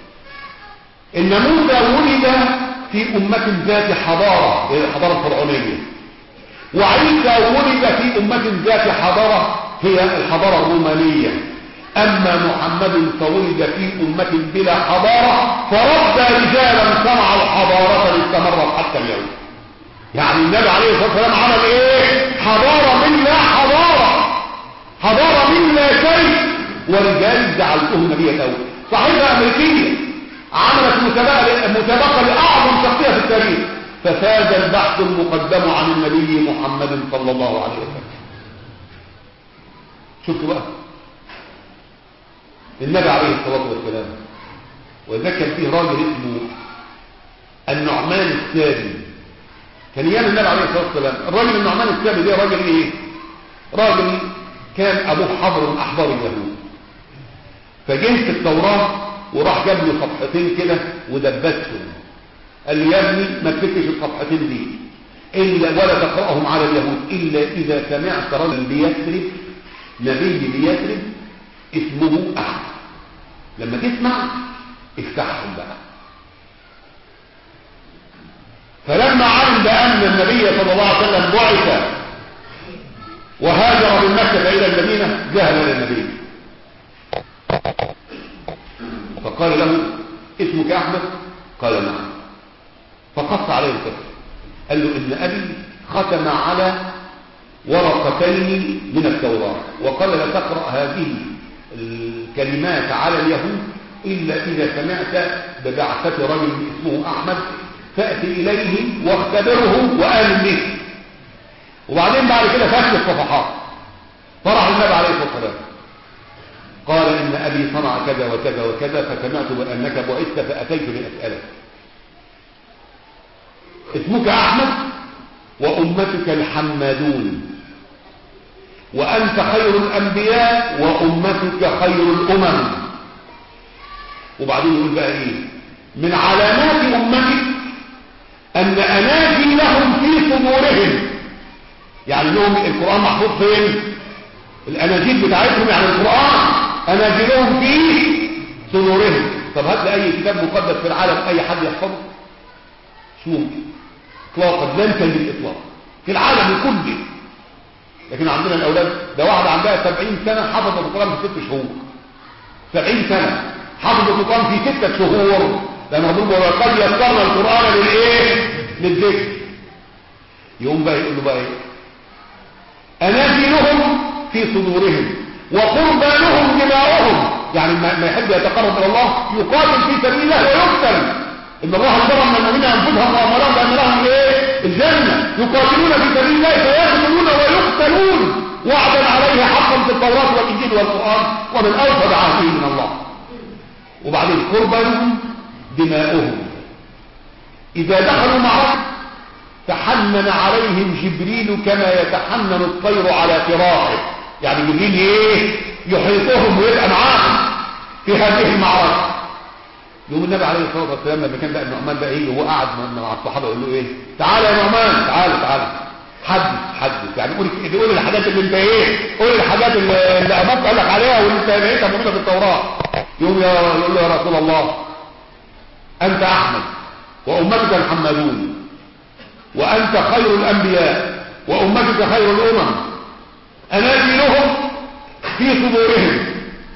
ان موسى ولد في امه ذات حضاره هي الحضاره الفرعونيه وعيسى ولد في امه ذات حضاره هي الحضاره الرومانيه اما محمد فولد في امه بلا حضاره فربى رجالا صنعوا الحضاره استمرت حتى اليوم يعني النبي عليه الصلاه والسلام عمل ايه حضاره من لا حضاره حضاره من لا شيء ورجال جعلتهم نبيا الاول صحيفه امريكيه عملت مسابقه مسابقه لاعظم شخصيه في التاريخ ففاز البحث المقدم عن النبي محمد صلى الله عليه وسلم شفتوا بقى النبي عليه الصلاه والسلام وذا كان فيه راجل اسمه النعمان السابي كان ايام النبي عليه الصلاه والسلام الراجل النعمان السابي ده راجل ايه راجل كان ابوه حبر من احبار اليهود فجه في التوراه وراح جاب له صفحتين كده ودبسهم قال لي يا ابني ما تفتش الصفحتين دي الا ولا تقراهم على اليهود الا اذا سمعت رجل بيثرب نبي بيثرب اسمه احمد لما تسمع افتحهم بقى فلما علم بأن النبي صلى الله عليه وسلم بعث وهاجر من مكة إلى المدينة ذهب إلى النبي فقال له اسمك أحمد قال نعم فقص عليه القصة قال له إن أبي ختم على ورقتين من التوراة وقال لا تقرأ هذه الكلمات على اليهود إلا إذا سمعت ببعثة رجل اسمه أحمد فأتي إليه واختبره وآمن به وبعدين بعد كده فات الصفحات طرح النبي عليه الصلاة والسلام قال إن أبي صنع كذا وكذا وكذا فسمعت بأنك بعثت فأتيت لأسألك اسمك أحمد وأمتك الحمادون وأنت خير الأنبياء وأمتك خير الأمم وبعدين يقول بقى إيه من علامات أمتك أن أناجي لهم في صدورهم يعني لهم القرآن محفوظ فين الأناجيل بتاعتهم يعني القرآن أناجيلهم في صدورهم طب هات لي أي كتاب مقدس في العالم أي حد يحفظه مش ممكن اطلاقا لن تجد اطلاقا في العالم كله لكن عندنا الاولاد ده واحده عندها 70 سنه حفظت القران في ست شهور 70 سنه حفظت القران في ستة شهور لان ربنا بيقول قد يسرنا القران للايه للذكر يقوم بقى يقول له بقى ايه انازلهم في صدورهم وقربانهم دماؤهم يعني ما يحب يتقرب الى الله يقاتل في سبيل الله ويقتل ان الله اشترى من المؤمنين انفسهم واموالهم بان لهم ايه الجنه يقاتلون في سبيل الله فيقتلون ويقتلون وعدا عليه حقا في التوراه والانجيل والقران ومن اوفى بعهده من الله وبعدين قربانهم دماؤهم اذا دخلوا معركه تحنن عليهم جبريل كما يتحنن الطير على فراقه يعني جبريل ايه يحيطهم ويبقى معاهم في هذه المعركه يوم النبي عليه الصلاه والسلام لما كان بقى النعمان بقى ايه وهو قاعد مع الصحابه يقول له ايه تعالى يا نعمان تعالى تعالى حدث حدث يعني قول قول الحاجات اللي انت ايه قول الحاجات اللي, اللي ابوك قال لك عليها واللي انت لقيتها موجوده في التوراه يوم يقول له يا رسول الله انت احمد وامتك الحمادون وانت خير الانبياء وامتك خير الامم انادي لهم في صدورهم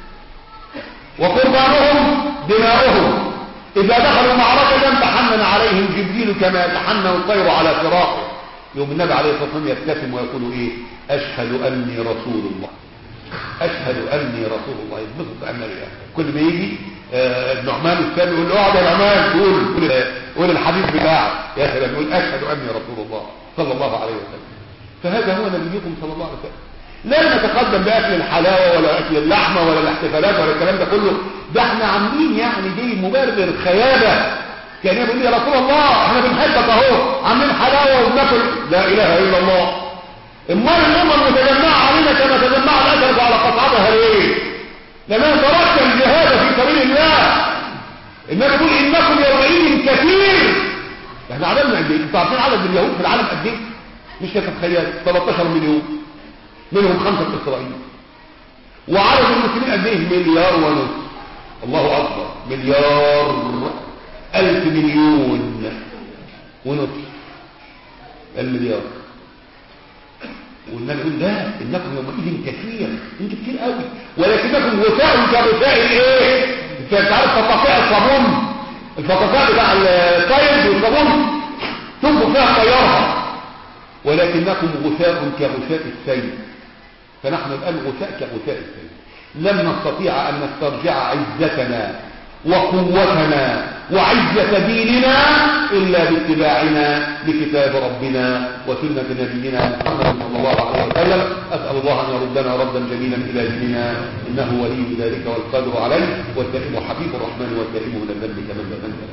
وقربانهم دماؤهم إذا دخلوا معركة تحنن عليهم جبريل كما يتحنن الطير على فراقه يوم النبي عليه الصلاة والسلام يبتسم ويقول إيه أشهد أني رسول الله أشهد أني رسول الله يثبت أن كل ما يجي النعمان الثاني يقول له اقعد يا نعمان قول قول, قول الحديث بتاعك يا سلام يقول أشهد أني رسول الله صلى الله عليه وسلم فهذا هو نبيكم صلى الله عليه وسلم لا نتقدم بأكل الحلاوة ولا أكل اللحمة ولا الاحتفالات ولا الكلام ده كله ده احنا عاملين يعني دي مبرر خيابة كان يقول لي يا رسول الله احنا بنحبك اهو عاملين حلاوة وبناكل لا اله الا الله امال الامه المتجمعة علينا كما تجمع الاسد على قطعتها ليه لما تركت الجهاد في سبيل الله النبي يقول انكم يومئذ كثير احنا عددنا قد ايه انتوا عارفين عدد اليهود في العالم قد ايه مش تتخيل 13 مليون منهم خمسة في إسرائيل وعدد المسلمين قد ايه مليار ونصف الله أكبر مليار ألف مليون ونصف المليار والنبي يقول لا إنكم يومئذ كثير انتوا كتير قوي ولكنكم غثاء كغثاء الايه انت عارف فطاقاء الصابون الفطاقاء بتاع الطيب والصابون تنفخ فيها طيارها ولكنكم غثاء كغثاء السيل فنحن الآن غثاء كغثاء السيل لم نستطيع أن نسترجع عزتنا وقوتنا وعزة ديننا إلا باتباعنا لكتاب ربنا وسنة نبينا محمد صلى الله عليه وسلم أسأل الله أن يردنا ردا جميلا إلى ديننا إنه ولي ذلك والقدر عليه والتائب حبيب الرحمن والتائب من الذنب كمن لا ذنب له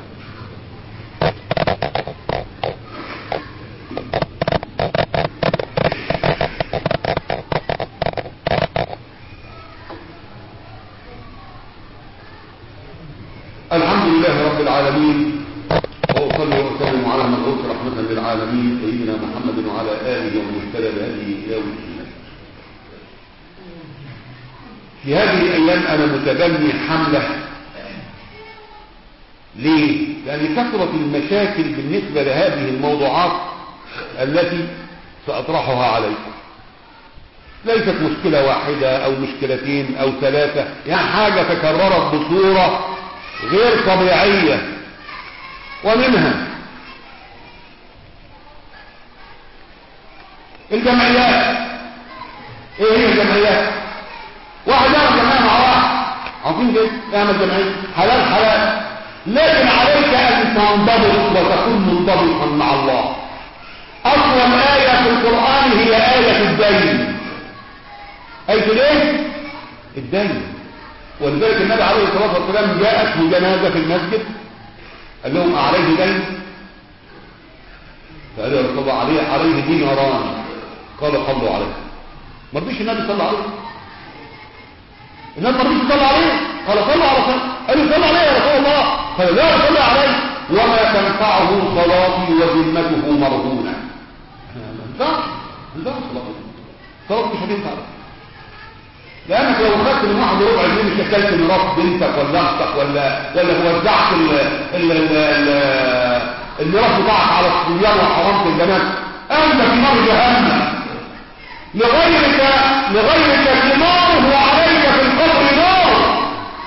الحمد لله رب العالمين وأصلي وأسلم على المبعوث رحمة للعالمين سيدنا محمد وعلى آله ومن اهتدى بهديه إلى يوم الدين في هذه الأيام أنا متبني حملة ليه؟ لأن كثرت المشاكل بالنسبة لهذه الموضوعات التي سأطرحها عليكم ليست مشكلة واحدة أو مشكلتين أو ثلاثة يعني حاجة تكررت بصورة غير طبيعية ومنها الجمعيات ايه هي الجمعيات واحد يعرف جمعية مع واحد عظيم جدا اعمل جمعيه حلال حلال لكن عليك ان تنضبط وتكون منضبطا مع الله اصلا ايه في القران هي ايه الدين ايه الايه الدين ولذلك النبي عليه الصلاه والسلام جاءته جنازه في المسجد قال لهم عليه دين فقال يا رسول الله عليه عليه ديناران قال صلوا عليه ما رضيش النبي صلى عليه النبي ما رضيش صلى عليه قال صلوا على صلى قال لي صلى عليه يا رسول الله قال لا صلى عليه وما تنفعه صلاتي وذمته مرهونه ما ينفعش ما ينفعش صلاتي صلاتي مش هتنفع لانك لو خدت من واحد ربع جنيه مش اكلت ميراث بنتك ولا اختك ولا ولا وزعت ال ال ال ال الميراث بتاعك على الصبيان وحرمت البنات انت في نار جهنم لغيرك لغيرك ثماره وعليك في القبر نار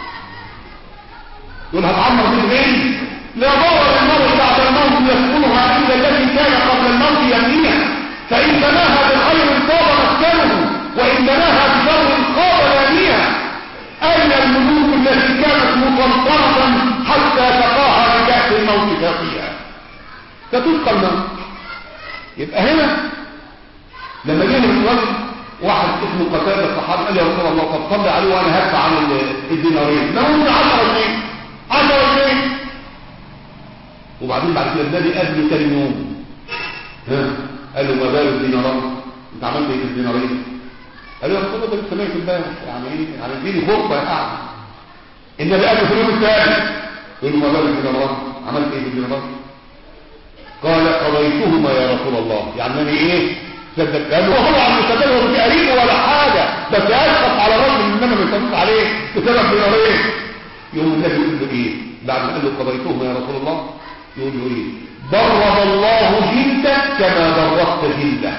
يقول هتعمر بيت مين لا ضرر المرء بعد الموت يسكنها الا الذي كان قبل الموت يبنيها فان بناها بالخير طاب مسكنه وان بناها بشر خاب يبنيها اين الملوك التي كانت مسلطنه حتى تقاها بكاس الموت فيها فتسقى الموت يبقى هنا لما جه الرجل واحد اسمه قتاده الصحابي قال يا رسول الله طب صلي عليه وانا هدفع عن الدينارين ده ممكن 10 جنيه 10 جنيه وبعدين بعد كده النبي قابله تاني يوم ها قال له ما بال الدينارين انت عملت ايه في الدينارين قال له يا رسول الله ده لسه ميت امبارح يعني ايه يعني اديني فرصه يا قاعد النبي قال له في اليوم الثاني يقول له ما بال الدينارين عملت ايه في الدينارين قال قضيتهما يا رسول الله يعني انا ايه صدق لانه هو عم يستدل مش قريب ولا حاجه بس يسقط على الرجل ان انا ما يسقط عليه بسبب دينارين يقوم النبي يقول له ايه بعد ما قال له قضيتهما يا رسول الله يقول له ايه برد الله جلدك كما بردت جلده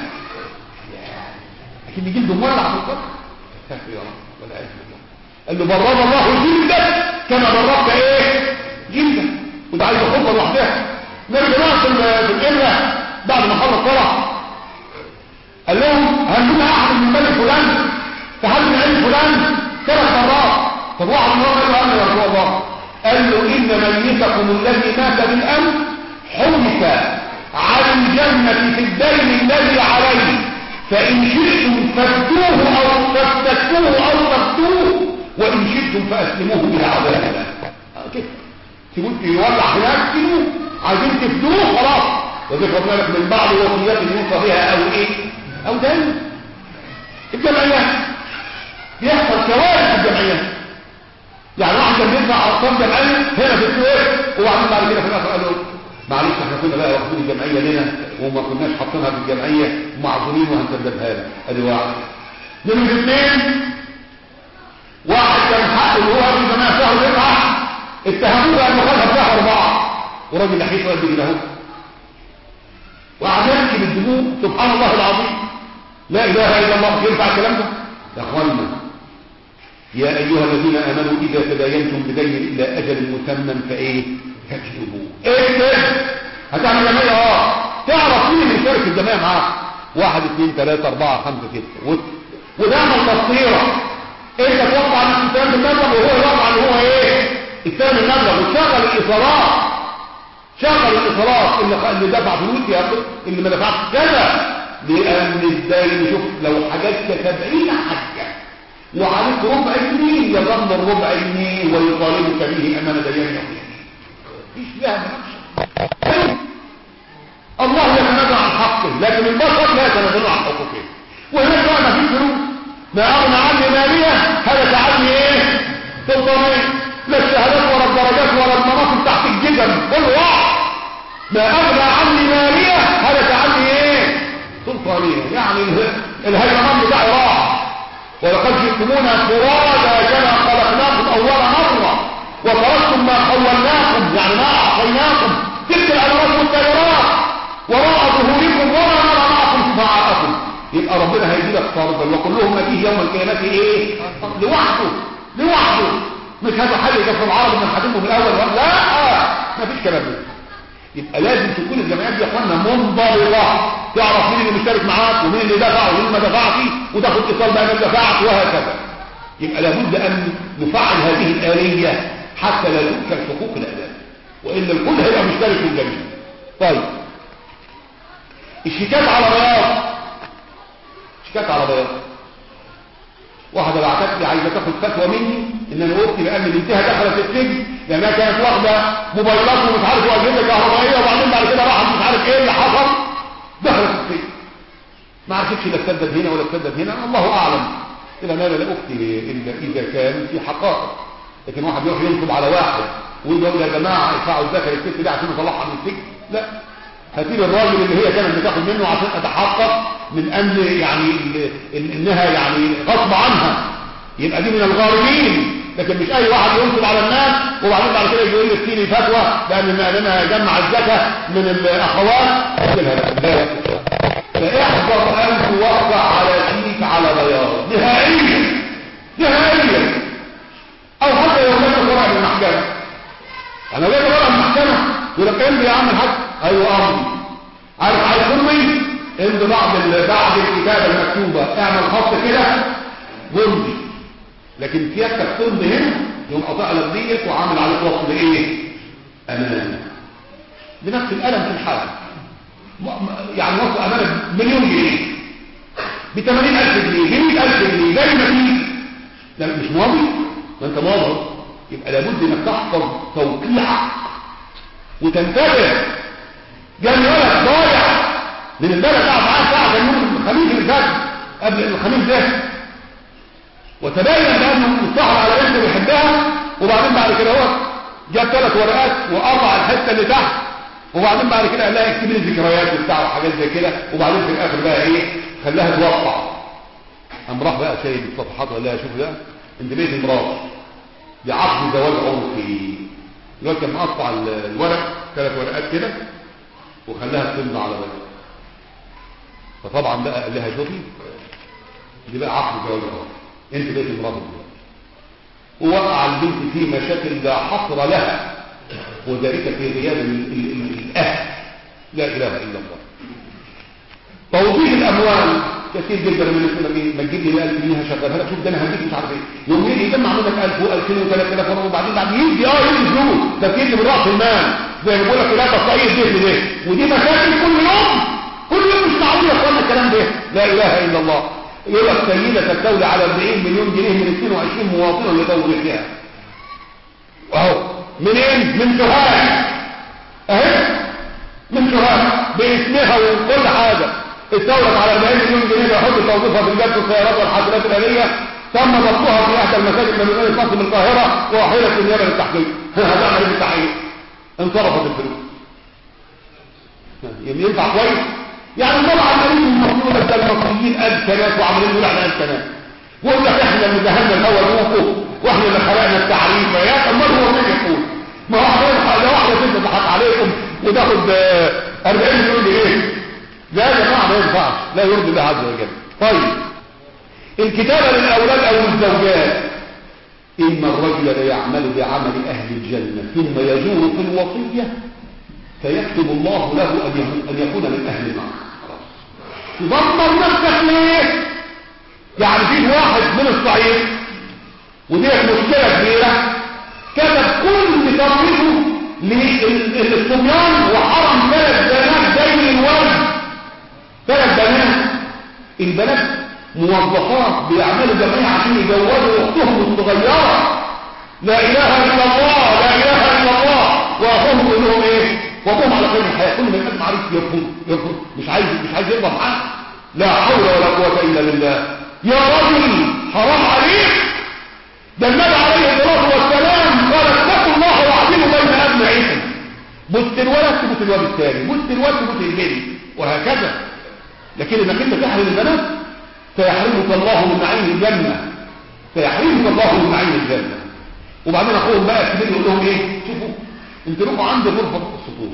لكن جلده مولع في القبر يا رب ولا قال له برد الله جلدك كما بردت ايه جلدك وده عايز خطه لوحدها نرجع في الإبرة بعد ما خلص صلاة قال لهم هل من أحد من بني فلان فهل من عيد فلان ثلاث مرات طب واحد من قال له قال يا رسول الله قال له إن ميتكم الذي مات بالأمس حمس عن الجنة في الدين الذي عليه فإن شئتم فادوه أو فافتكوه أو تفتوه وإن شئتم فأسلموه إلى عذاب الله كده تقول يولع هناك سنوه عايزين تفدوه خلاص وذكر بالك من بعض وصيات يوصى بها او ايه او دين الجمعيات بيحصل كوارث في الجمعيات يعني واحد كان بيدفع ارقام جمعيه هنا في السويس وبعدين بعد كده في الاخر قال له معلش احنا كنا بقى واخدين الجمعيه لنا وما كناش حاطينها في الجمعيه ومعذورين وهنسددها لك ادي واحد نمرة اثنين واحد كان حقه اللي هو في جماعه شهر بيدفع اتهموه بانه خدها بشهر اربعه وراجل نحيف قد كده اهو وقعد يحكي بالدموع سبحان الله العظيم لا اله الا الله ينفع الكلام ده يا اخوانا يا ايها الذين امنوا اذا تداينتم بدين الى اجل مسمى فايه فاكتبوه اكتب هتعمل جمعيه اه تعرف مين اللي يشارك في الجمعيه معاك واحد اثنين ثلاثة اربعة خمسة ستة وتعمل تصويرة انت توقع ان الانسان بالمبلغ وهو يوقع ان هو ايه الثاني المبلغ وتشغل الاصالات شغل الاصرار اللي اللي دفع فلوس ياخد اللي ما دفعش كذا لان الدين شوف لو حججت 70 حجه وعليك ربع جنيه يظل الربع جنيه ويطالبك به امام ديان يوم مفيش لها مناقشه الله يتنازل عن حقه لكن البشر لا يتنازلون عن حقوقهم وهناك بقى ما فيش فلوس ما اغنى عني ماليه هلك عني ايه سلطانيه لا الشهادات ولا الدرجات ولا المناصب تحت الجزم كل واحد ما اغنى عني ماليه هلك عني ايه سلطانيه يعني الهيمنان بتاعي راح ولقد جئتمونا فرادا كما خلقناكم اول مره وتركتم ما خولناكم يعني ما اعطيناكم تلك الامراض والتيارات وراء ظهوركم وما نرى معكم شفعاءكم يبقى ربنا هيجي لك فرضا وكلهم ما فيه يوم القيامه ايه لوحده لوحده مش هذا حل كفر العرب من حديثه في الاول لا ما فيش كلام ده يبقى لازم تكون الجمعيات دي يا اخوانا منضبطه تعرف مين اللي مشترك معاك ومين اللي دفع ومين اللي ما دفعش وتاخد اتصال بقى من دفعت وهكذا يبقى لابد أن نفعل هذه الآلية حتى لا تؤكل حقوق الأداء وإلا الكل هيبقى مشترك في الجميع طيب الشيكات على بياض شيكات على بياض واحدة بعتت لي عايزة تاخد فتوى مني ان انا قلت بان بنتها دخلت السجن لانها كانت واخدة موبايلات ومش عارف واجهزة كهربائية وبعدين بعد كده راحت مش عارف ايه اللي حصل دخلت السجن ما عرفتش لا تسدد هنا ولا تسدد هنا الله اعلم الى ما لا افتي الا اذا كان في حقائق لكن واحد يروح ينصب على واحد ويقول يا جماعه ادفعوا الزكاه للست دي عشان نطلعها من السجن لا هتيجي الراجل اللي هي كانت بتاخد منه عشان اتحقق من ان يعني إن انها يعني غصب عنها يبقى دي من الغارمين لكن مش اي واحد ينصب على الناس وبعدين بعد كده يقول لي اديني فتوى لان انا اجمع الزكاه من الاخوات لا فاحذر ان توقع على شيك على بياض نهائيا نهائيا او حتى لو كان ورق من المحكمه انا جاي ورق من المحكمه يقول لك امضي يا عم الحاج ايوه امضي عارف عايز تمضي امضي بعد بعد الكتابه المكتوبه اعمل خط كده جندي لكن سيادتك تمضي هنا يقوم قاطع لك ديت وعامل عليك وصل ايه امانه بنفس القلم في الحاله يعني وصل امانه مليون جنيه ب 80000 جنيه ب 100000 جنيه زي ما تيجي لا مش ماضي ما انت ماضي يبقى لابد انك تحفظ توقيعك وتنتبه جاني ولد ضايع من البلد قاعد معاه ساعه كان يوم الخميس اللي فات قبل الخميس ده وتبين بانه مستحر على بنت بيحبها وبعدين بعد كده هو جاب ثلاث ورقات وقطع الحته اللي تحت وبعدين بعد كده قال لها اكتب لي الذكريات وبتاع وحاجات زي كده وبعدين في الاخر بقى ايه خلاها توقع قام راح بقى سيد الصفحات وقال لها شوف ده انت بيت مراتي دي عقد زواج عرفي دلوقتي كان مقطع الورق ثلاث ورقات كده وخلاها تمضي على ورق فطبعا بقى قال لها شوفي دي بقى عقد زواج عرفي انت بيت مراتك دلوقتي ووقع البنت في مشاكل لا حصر لها وذلك في غياب الاهل لا اله الا الله توظيف الاموال كثير جدا من الناس ما تجيب لي 1000 جنيه هشغلها لك شوف ده انا هديك مش عارف ايه يوم يجي يجمع منك 1000 و2000 و3000 وبعدين بعد يدي اه يدي فلوس ده بيدي من راس المال زي ما بقول لك لا تصعيد ده ليه ودي مشاكل كل يوم كل يوم مش معقول يا اخوانا الكلام ده لا اله الا الله يقول لك سيدة تستولي على 40 مليون جنيه من 22 مواطن اللي دور فيها اهو منين من سوهاج اهي من سوهاج باسمها وكل حاجه استولت على 40 مليون جنيه بيحط توظيفها في الجبس والسيارات والحافلات الآلية تم ضبطها في احدى المساجد من مدينه مصر من القاهره واحيلت النيابه للتحقيق هتعمل ايه بالتحقيق انصرفت الفلوس ينفع كويس يعني طبعا مريض المفروض ده المصريين ألف ناس وعمالين يقول احنا ألف ناس ويقول لك احنا اللي دهنا الهوا نوقف واحنا اللي خلقنا التعريف يا امال هو مين يقول ما هو احنا ده واحده ست تضحك عليكم وتاخد 40 مليون جنيه لا يا جماعه ما ينفعش لا يرضي الله عز وجل طيب الكتابه للاولاد او للزوجات ان الرجل ليعمل بعمل اهل الجنه ثم يجور في الوصيه فيكتب الله له ان يكون من اهل النار تضمن نفسك ليه يعني في واحد من الصعيد ودي مشكله كبيره كتب كل تمريضه للصبيان وحرم ثلاث بنات زي الولد ثلاث بنات البنات موظفات بيعملوا جمعيه عشان يجوزوا اختهم الصغيره لا اله الا الله لا اله الا الله واخوهم يقول لهم ايه وابوهم على خير الحياه كل ما يقدم عليك يرفض يرفض مش عايز مش عايز يرضى معاه لا حول ولا قوه الا بالله يا رجل حرام عليك ده النبي عليه الصلاه والسلام قال اتقوا الله واعدلوا بين ابنائكم بص الولد تبص الولد الثاني بص الولد تبص البنت وهكذا لكن انك انت تحرم البنات سيحرمك الله من نعيم الجنه سيحرمك الله من نعيم الجنه وبعدين اخوهم بقى الكبير يقول لهم ايه شوفوا انتوا لكم عندي غرفه فوق السطوح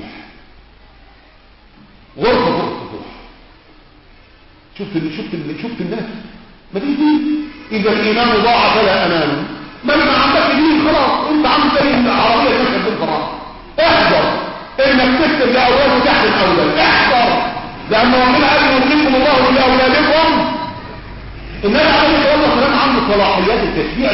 غرفه فوق السطوح شفت اللي شفت اللي شفت الناس ما دي دي اذا الايمان ضاع فلا امان ما ما عندك دين خلاص انت عامل زي العربيه تشهد بالفراغ احذر انك تكتب لاولاد تحت الاولاد احذر لان ربنا قال يوصيكم الله لاولادكم النبي عليه الصلاه والسلام عنده صلاحيات التشريع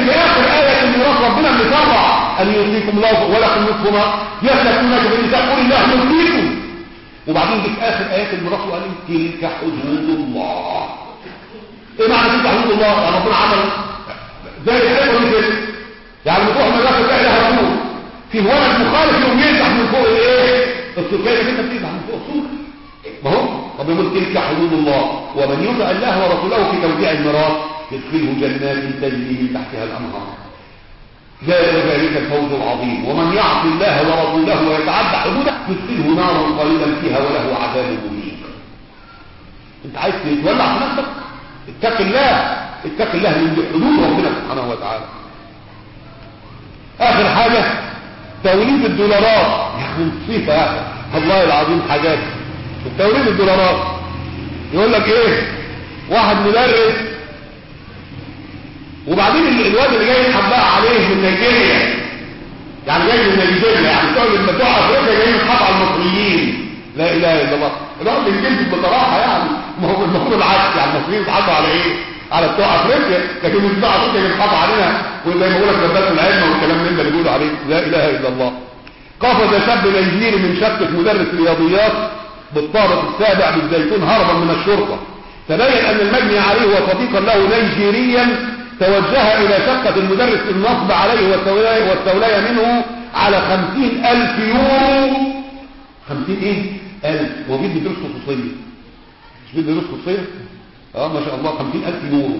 لكن في اخر آية الميراث ربنا اللي شرع ان يوصيكم الله ولكم نصف ما يسلكونك بالنساء قل الله يوصيكم وبعدين جه في اخر آيات الميراث وقال تلك حدود الله ايه معنى تلك حدود الله يعني ربنا عمل زي الحيطه دي كده يعني بتروح المدرسه تلاقي لها رسول في ولد مخالف يوم ينزح من فوق الايه السكايه كده بتنزح من فوق السور ما هو طب يقول تلك حدود الله ومن يطع الله ورسوله في توزيع الميراث يدخله جنات تجري من تحتها الانهار ذلك الفوز العظيم ومن يعصي الله ورسوله ويتعدى حدوده يدخله نارا خالدا فيها وله عذاب مهين انت عايز تتولع في نفسك اتق الله اتق الله من حدود ربنا سبحانه وتعالى اخر حاجه توليد الدولارات يعني نصيفه يعني والله العظيم حاجات توليد الدولارات يقول لك ايه واحد مدرس وبعدين الواد اللي جاي يضحك بقى عليه من نيجيريا يعني جاي من نيجيريا يعني بتوع بتوع افريقيا جايين يضحكوا على المصريين لا اله الا الله الراجل بينجز بصراحه يعني ما هو المفروض العكس يعني المصريين يضحكوا على ايه على بتوع افريقيا لكن مش بتوع افريقيا يضحكوا علينا وزي ما بقول لك ربات العلم والكلام من ده اللي بيقولوا عليه لا اله الا الله قفز شاب نيجيري من شقه مدرس رياضيات بالطابق السابع بالزيتون هربا من الشرطه تبين ان المجني عليه هو صديقا له نيجيريا توجه الى شقة المدرس النصب عليه والتولاية, والتولاية منه على خمسين الف يورو خمسين ايه الف هو بيدي دروس خصوصية مش بيدي دروس خصوصية اه ما شاء الله خمسين الف يورو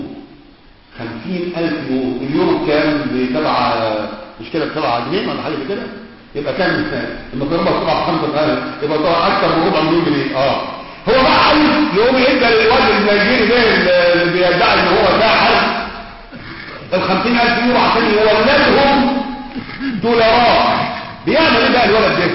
خمسين الف يورو اليورو كام بسبعة مش كده بسبعة جنيه ولا حاجة كده يبقى كام لما تضربها بسبعة بخمسة الف يبقى طبعا اكتر من ربع مليون جنيه اه هو بقى عايز يقوم يدى للواد النيجيري ده اللي بيدعي ان هو ساحر الخمسين ألف يورو عشان يولدهم دولارات بيعمل ايه بقى الولد ده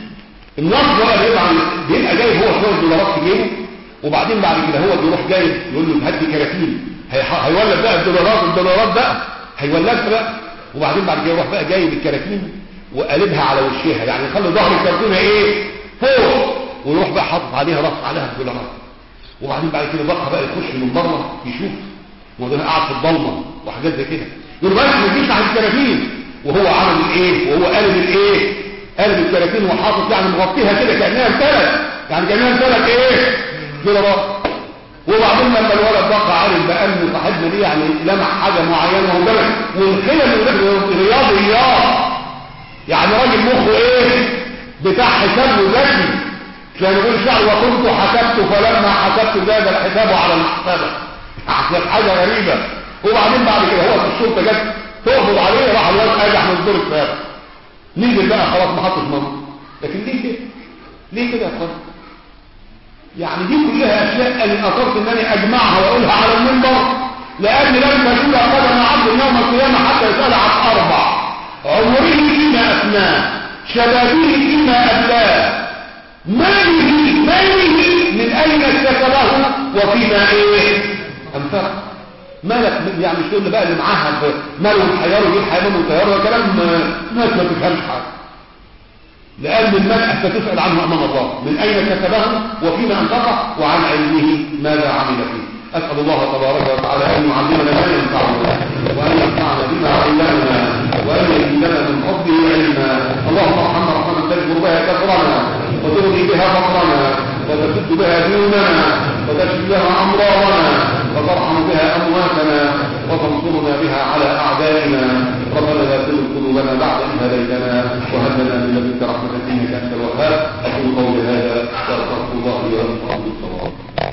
النصب بقى بيبقى بيبقى جايب هو شويه دولارات في جيبه وبعدين بعد كده هو بيروح جايب يقول له هات لي كراتين هيولد بقى الدولارات الدولارات بقى هيولدها بقى وبعدين بعد كده يروح بقى جايب الكراتين وقلبها على وشها يعني يخلي ظهر الكرتونه ايه فوق ويروح بقى حاطط عليها رص عليها الدولارات وبعدين بعد كده بقى بقى يخش من بره يشوف وده قاعد في الضلمه وحاجات زي كده يقول بس ما تجيش على الكراتين وهو عمل الايه وهو قلب الايه قلب الكراتين وحاطط يعني مغطيها كده كانها امتلت يعني كانها امتلت ايه دولارات وبعدين لما الولد بقى عارف بقى ان صاحبنا دي يعني لمح حاجه معينه وجرب والخيل اللي رياضيات يعني راجل مخه ايه بتاع حساب وذكي كان يقول شعر وكنت حسبت فلما حسبت زاد الحساب على المحسبه احسن حاجه غريبه وبعدين بعد كده هو في الشرطه جت تقبض عليه راح الواد اجح من الدور السابع نزل بقى خلاص ما حطش منه لكن ليه كده ليه كده يا اخوان يعني دي كلها اشياء اللي اثرت انني اجمعها واقولها على المنبر لان لم تزول قدم عبد يوم القيامه حتى يسال عن اربع عمره فيما افناه شبابه فيما ابلاه ماله ماله من اين اكتسبه وفيما ايه انفقه مالك يعني مش تقول بقى اللي معاها ماله الحيار ويجيب حيوان وطياره وكلام ناس ما تفهمش حاجه لأن المال ستسأل عنه أمام الله من أين كسبه وفيما أنفقه وعن علمه ماذا عمل فيه أسأل الله تبارك وتعالى أن يعلمنا ما ينفعنا وأن ينفعنا بما علمنا وأن يزيدنا من فضله علما اللهم ارحمنا رحمة تجبر بها كثرنا وتغني بها فقرنا وتسد بها ديوننا وتشفي بها أمراضنا وترحم بها أمواتنا وتنصرنا بها على أعدائنا ربنا لا تزغ قلوبنا بعد إذ هديتنا وهب لنا من لدنك رحمة إنك أنت الوهاب أقول قولي هذا وأستغفر الله لي ولكم ورحمة الله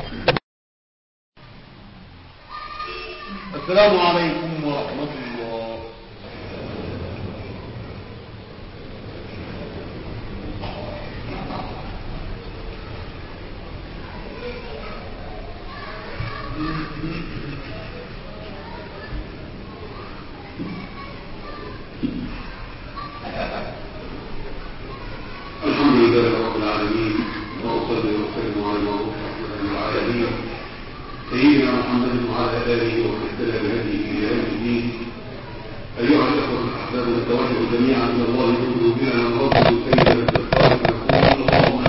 السلام عليكم ورحمة الله الحمد لله رب العالمين وأصلي وأسلم على المبعوث رحمة للعالمين سيدنا محمد وعلى آله ومن اهتدى بهديه إلى يوم الدين أيها الأخوة الأحباب نتوجه جميعا إلى الله بقلوبنا ننتظر سيد الاستغفار نقول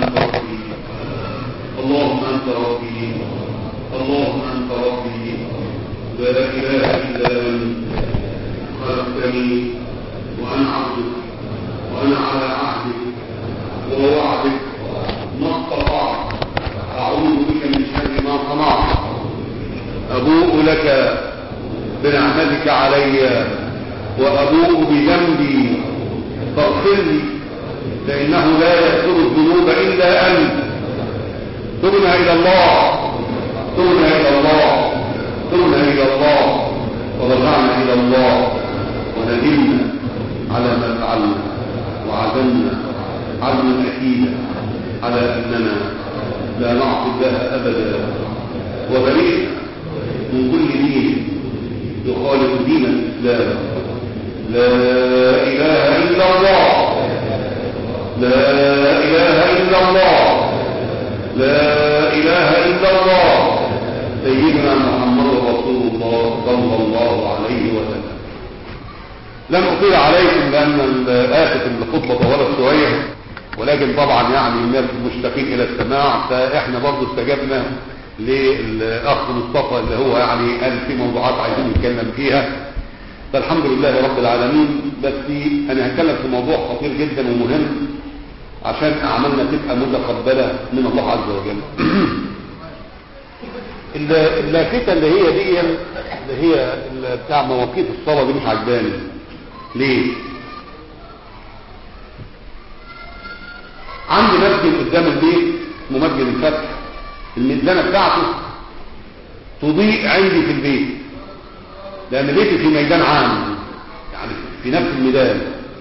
اللهم أنت ربي اللهم أنت ربي اللهم أنت ربي لا إله إلا أنت جميل وأنا عبدك وأنا على عهدك ووعدك ما استطعت أعوذ بك من شر ما صنعت أبوء لك بنعمتك علي وأبوء بذنبي فاغفر لي فإنه لا يغفر الذنوب إلا أنت تبنا إلى الله تبنا إلى الله تبنا إلى الله ورجعنا إلى الله وندمنا على ما فعلنا وعزمنا عزما أكيدا على أننا لا نعصي الله أبدا وبرئنا من كل دين يخالف دين الإسلام لا إله إلا الله لا إله إلا الله لا إله إلا الله سيدنا محمد رسول الله صلى الله عليه وسلم لن أطيل عليكم لأن آسف الخطبة طولت شوية ولكن طبعا يعني الناس مشتاقين إلى السماع فإحنا برضو استجبنا للأخ مصطفى اللي هو يعني قال في موضوعات عايزين نتكلم فيها فالحمد لله رب العالمين بس أنا هتكلم في موضوع خطير جدا ومهم عشان أعمالنا تبقى متقبلة من الله عز وجل اللافتة اللي هي دي اللي هي اللي بتاع مواقيت الصلاة دي مش عجباني ليه عندي مسجد قدام البيت اسمه مسجد الفتح الميزانة بتاعته تضيء عندي في البيت لأن بيتي في ميدان عام يعني في نفس الميدان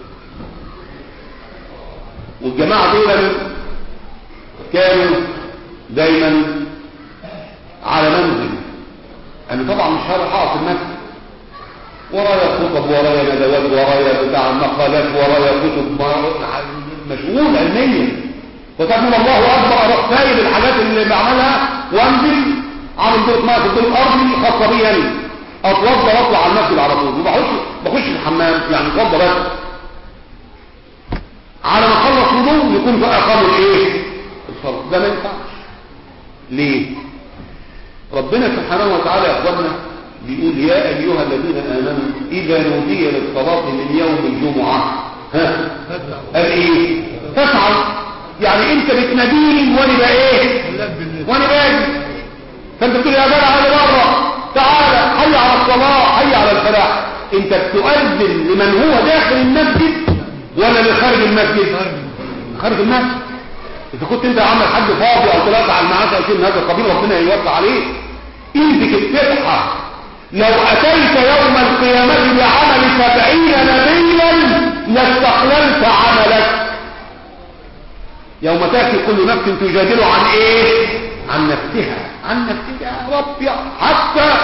والجماعة دول كانوا دايما على منزل أنا طبعا مش هروح في المسجد ورايا خطب ورايا ندوات ورايا بتاع مقالات ورايا كتب مشغول علميا فتقول الله اكبر اروح سايب الحاجات اللي بعملها وانزل اعمل دور ميه في الدور الارضي خاصه بيا انا اتوضى واطلع على المسجد على طول وبخش بخش الحمام يعني اتوضى بس على ما اخلص وضوء يكون بقى قبل ايه الصلاه ده ما ينفعش ليه ربنا سبحانه وتعالى يا اخوانا بيقول يا ايها الذين امنوا اذا نودي للصلاه من يوم الجمعه ها قال ايه تفعل يعني انت بتناديني وانا بقى ايه وانا باجي فانت بتقول يا جدع انا بره تعالى حي على الصلاه حي على الفلاح انت بتؤذن لمن هو داخل المسجد ولا لخارج المسجد خارج المسجد اذا كنت انت عامل حد فاضي او ثلاثه على المعاش او شيء من هذا القبيل ربنا يوسع عليك ايدك التبحه لو اتيت يوم القيامه بعمل سبعين نبيا لاستقللت عملك يوم تأتي كل نفس تجادل عن ايه عن نفسها عن نفسها يا رب يا حتى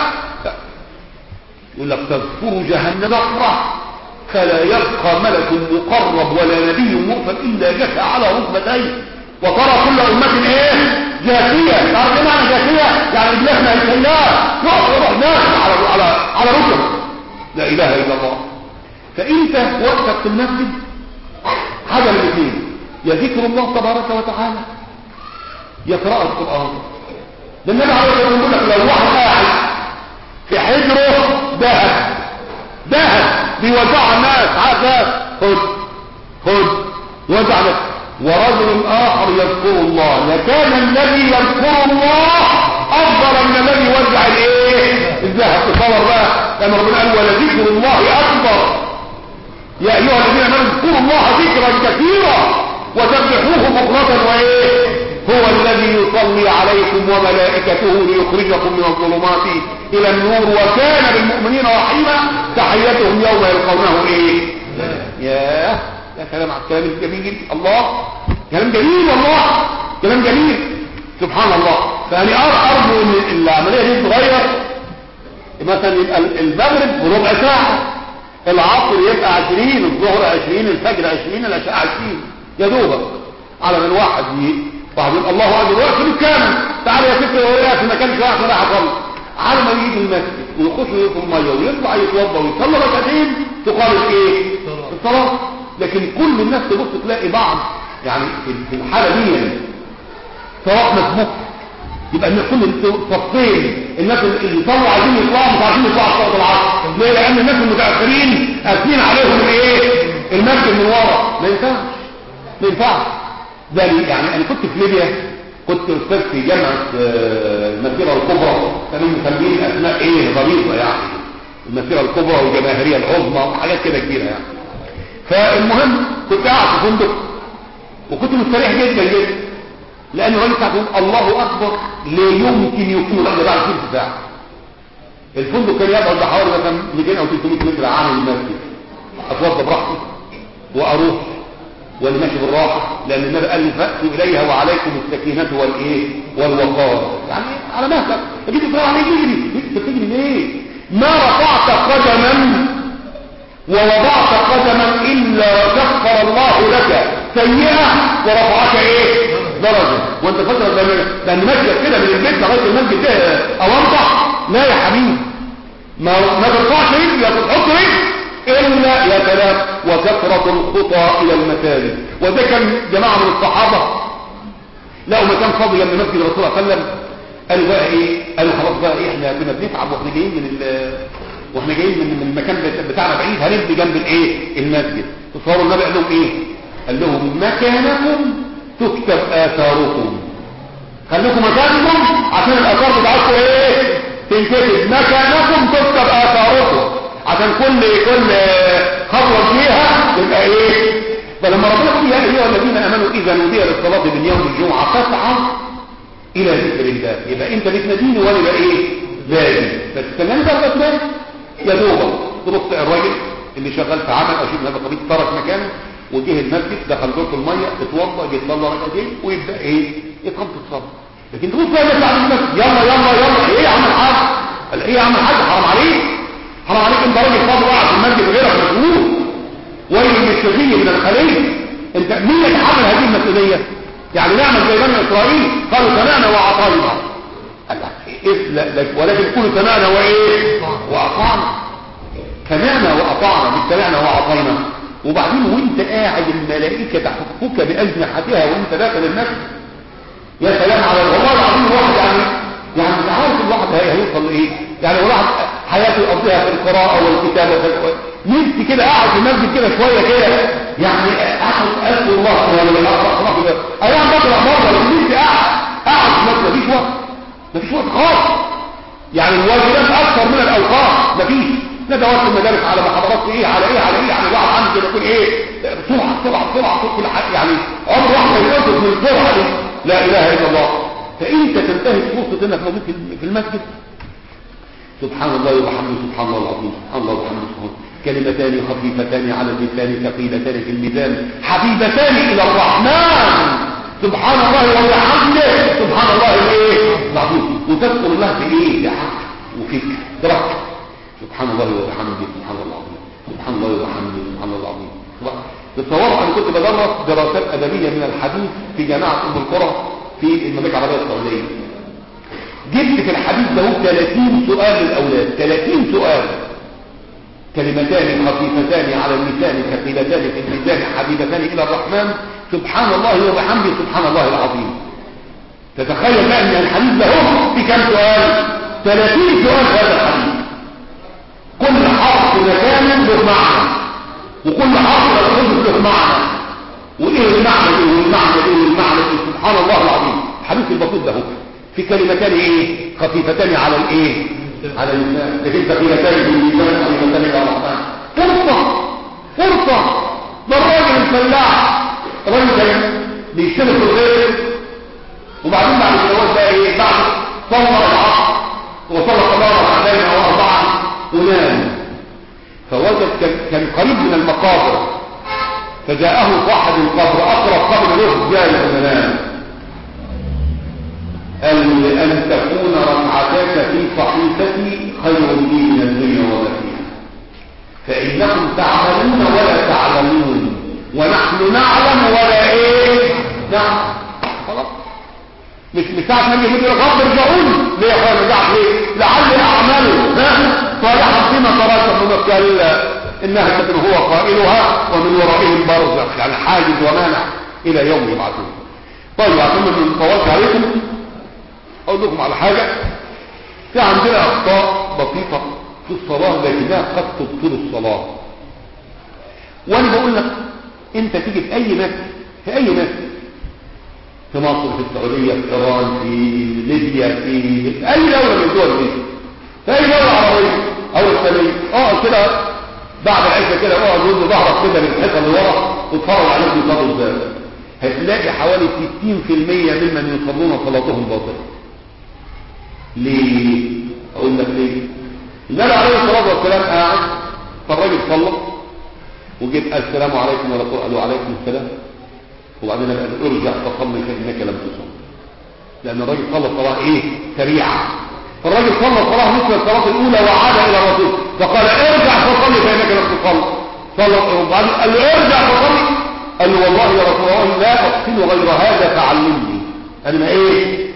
يقول لك تذكر جهنم ذكرة فلا يبقى ملك مقرب ولا نبي مرسل إلا جثى على ركبتيه وترى كل أمة ايه جاثية تعرف ايه معنى جاثية يعني بلغنا السيار يقف يروح ناس على على على ركب لا إله إلا الله فانت وقتك في المسجد حاجة من الاثنين يا ذكر الله تبارك وتعالى يا قراءة القرآن ده النبي عليه الصلاة والسلام يقول لك لو واحد قاعد في حجره ذهب ذهب بيوزعها الناس عاد خد خد وزع لك ورجل آخر يذكر الله لكان الذي يذكر الله أفضل من الذي وزع الايه الذهب تصور بقى لما ربنا قال ولذكر الله أكبر يا أيها الذين آمنوا اذكروا الله ذكرا كثيرا وسبحوه بكرة وإيه هو الذي يصلي عليكم وملائكته ليخرجكم من الظلمات إلى النور وكان بالمؤمنين رحيما تحيتهم يوم يلقونه إيه يا يا كلام على الكلام الجميل الله كلام جميل والله كلام جميل سبحان الله فأني أرجو أن العملية دي تتغير مثلا يبقى المغرب بربع ساعة العصر يبقى 20 الظهر 20 الفجر 20 العشاء 20 يا دوبك على من واحد واحد يقول الله اكبر وقت بالكامل تعال يا ستي وهي في مكان واحد راح اصلي على ما يجي المسجد ويخش يدخل الميه ويطلع يتوضا ويصلي ركعتين تقال ايه الصلاه لكن كل الناس تبص تلاقي بعض يعني في الحاله دي يعني سواء مسبوق يبقى ان كل صفين الناس اللي طلعوا عايزين يطلعوا مش عارفين يطلعوا صلاه العصر ليه لان الناس المتاخرين قاسمين عليهم الايه المسجد من ورا ما ينفعش ما ينفعش ده يعني انا كنت في ليبيا كنت استاذ في جامعه المسيره الكبرى كانوا مسمين اسماء ايه ظريفه يعني المسيره الكبرى والجماهيريه العظمى وحاجات كده كتيره يعني فالمهم كنت قاعد في فندق وكنت مستريح جدا جدا لان الراجل بتاعه يقول الله اكبر لا يمكن يكون بعد بعد ثلث ساعه الفندق كان يبعد بحوالي مثلا 200 او 300 متر عن المسجد اتوضى براحتي واروح وانا ماشي بالراحه لان النبي قال لي فاتوا اليها وعليكم السكينه والايه والوقار يعني على مهلك تجي تقرا عليه تجري انت بتجري ليه ما رفعت قدما ووضعت قدما الا كفر الله لك سيئه ورفعك ايه درجه وانت فاكر لان ماشيه كده من البيت لغايه المسجد ده اوضح لا يا حبيبي ما ما ترفعش رجل يا تحط رجل إلا يا كلام وكثرة الخطى إلى المساجد وده كان جماعة من الصحابة لقوا مكان فاضي جنب مسجد الرسول صلى الله عليه وسلم قالوا بقى ايه قالوا خلاص بقى ايه احنا كنا بنتعب واحنا جايين من ال واحنا جايين من المكان بتاعنا بعيد هنبني جنب الايه المسجد تصوروا النبي قال لهم ايه قال لهم مكانكم تكتب اثاركم خليكم مكانكم عشان الاثار بتاعتكم ايه تنكتب مكانكم تكتب اثاركم عشان كل كل خطوه فيها تبقى ايه فلما ربنا يقول يا ايها الذين امنوا اذا نودي للصلاه من يوم الجمعه فاسعوا الى ذكر الله يبقى انت بتناديني وانا بقى ايه باجي بس كمان بقى بتنادي يا دوبك تبص الراجل اللي شغال في عمل او شيء من هذا القبيل ترك مكانه وجه المسجد دخل دورة الميه اتوضى جه يصلى ركعتين ويبدا ايه يقام الصلاه لكن تبص بقى يطلع من المسجد يلا يلا يلا ايه يا عم الحاج قال ايه يا عم الحاج حرام عليك حرام عليك انت راجل فاضي قاعد في المسجد غيرك مسؤول ويل للشقي من الخليل انت مين يتحمل هذه المسؤوليه يعني نعمل زي بني اسرائيل قالوا سمعنا واعطينا قال لك إيه لا لا ولكن قولوا سمعنا وايه واطعنا سمعنا واطعنا مش سمعنا واعطينا وبعدين وانت قاعد الملائكه تحفك باجنحتها وانت داخل المسجد يا سلام على والله العظيم الواحد يعني يعني مش عارف الواحد هيوصل لايه يعني الواحد حياته يقضيها في القراءة والكتابة نفسي كده قاعد في المسجد كده شوية كده يعني اخد اسال الله ولا اقرا كده ايام بقرا مره لو نفسي قاعد قاعد في المسجد مفيش وقت مفيش وقت خالص يعني الواجبات اكثر من الاوقات مفيش ندوات المدارس على محاضرات ايه على ايه على ايه يعني الواحد عنده كده يكون ايه بسرعه بسرعه بسرعه كل حاجه يعني عمر واحد ينقذ من السرعه دي لا اله الا الله فانت تنتهي فرصه انك موجود في المسجد سبحان الله وبحمده سبحان الله العظيم سبحان الله وبحمده سبحان كلمتان خفيفتان على اللسان ثقيلتان في الميزان حبيبتان الى الرحمن سبحان الله وبحمده سبحان الله الايه العظيم وتذكر الله بايه بعقل وفكر درك سبحان الله وبحمده سبحان الله العظيم سبحان الله وبحمده سبحان الله العظيم تصور انا كنت بدرس دراسات ادبيه من الحديث في جامعه ام القرى في المملكه العربيه السعوديه جبت في الحديث ده 30 سؤال للأولاد 30 سؤال كلمتان خفيفتان على اللسان ثقيلتان في الميزان حبيبتان إلى الرحمن سبحان الله وبحمده سبحان الله العظيم تتخيل بقى ان الحديث ده هو في كم سؤال 30 سؤال في هذا الحديث كل حرف مكان له معنى وكل حرف له له معنى وايه المعنى ايه والمعنى ايه والمعنى ايه سبحان الله العظيم الحديث البسيط ده هو في كلمتان ايه خفيفتان على الايه على اللسان لكن ثقيلتان في اللسان خفيفتان على الرحمن فرصه فرصه ده الراجل الفلاح راجل كان بيشتغل في الغير وبعدين بعد الجواز بقى ايه بعد صلى العصر وصلى قضاء ركعتين او اربعه ونام فوجد كان قريب من المقابر فجاءه صاحب القبر اقرب قبر له جاي في المنام قال لأن تكون ركعتاك في صحيفتي خير لي من الدنيا وما فيها فإنكم تعملون ولا تعلمون ونحن نعلم ولا إيه نعم خلاص مش مساعد من يقول لك رب ارجعوني ليه يا اخويا رجعت ليه لعلي اعمله ها صالحا فيما تراك من كلا انها تكون هو قائلها ومن ورائهم برزخ يعني حاجز ومانع الى يوم يبعثون طيب عشان ما نطولش عليكم اقول لكم على حاجة في عندنا اخطاء بسيطة في الصلاة لكنها قد تبطل الصلاة وانا بقول لك انت تيجي في اي مسجد في اي مسجد في مصر في السعودية في ايران في ليبيا في اي دولة من الدول دي في اي دولة عربية او اسلامية اقعد كده بعد العشاء كده اقعد وانت ظهرك كده للحيطه اللي ورا واتفرج عليهم بيصلوا ازاي هتلاقي حوالي 60% ممن يصلون صلاتهم باطله ليه اقول لك ليه النبي عليه الصلاه والسلام قاعد فالراجل صلى وجيت السلام عليكم يا رسول الله وعليكم السلام وبعدين قال ارجع فصلي فانك لم تصل لان الراجل صلى صلاه ايه سريعه فالراجل صلى صلاه مثل الصلاه الاولى وعاد الى الرسول فقال ارجع فصلي فانك لم تصل صلى وبعدين قال له ارجع فصلي قال له والله يا رسول الله لا احسن غير هذا فعلمني انا ما ايه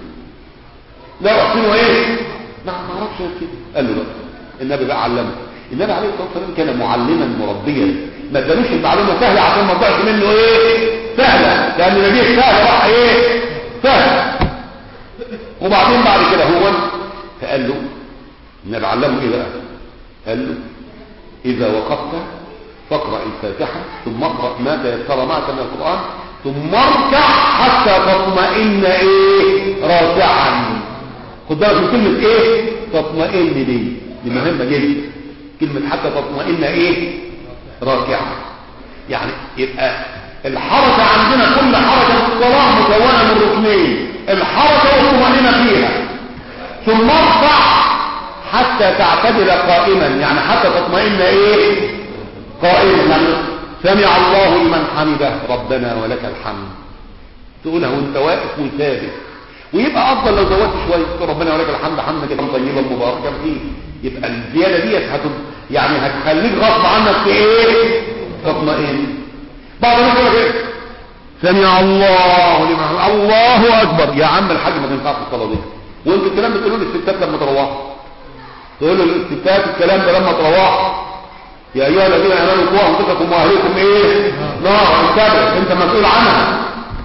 لا احسن ايه ما ما اعرفش كده قال له لا النبي بقى علمه النبي عليه الصلاه والسلام كان معلما مربيا ما ادالوش المعلومه سهله عشان ما تضيعش منه ايه سهله لان النبي سهل راح ايه سهل وبعدين بعد كده هو فقال له النبي علمه ايه بقى قال له اذا وقفت فاقرا الفاتحه ثم اقرا ما تيسر معك من القران ثم اركع حتى تطمئن ايه راكعا خد بالك من كلمه ايه تطمئن دي دي مهمه جدا كلمه حتى تطمئن ايه راكعا يعني يبقى الحركه عندنا كل حركه في الصلاه مكونه من ركنين الحركه والطمانينه فيها ثم ارفع حتى تعتدل قائما يعني حتى تطمئن ايه قائما يعني سمع الله لمن حمده ربنا ولك الحمد تقولها وانت واقف وثابت ويبقى افضل لو زودت شويه تقول ربنا ولك الحمد حمدا كده طيبا مباركا فيه يبقى الزياده ديت هت يعني هتخليك غصب عنك في ايه تطمئن بعض الناس يقول ايه سمع الله لمن الله اكبر يا عم الحاج ما تنفعش الصلاه دي وانت الكلام بتقولوا للستات لما تروحوا تقولوا للستات الكلام ده لما تروحوا يا ايها الذين امنوا قوا انفسكم واهليكم ايه نار انتبه انت مسؤول عنها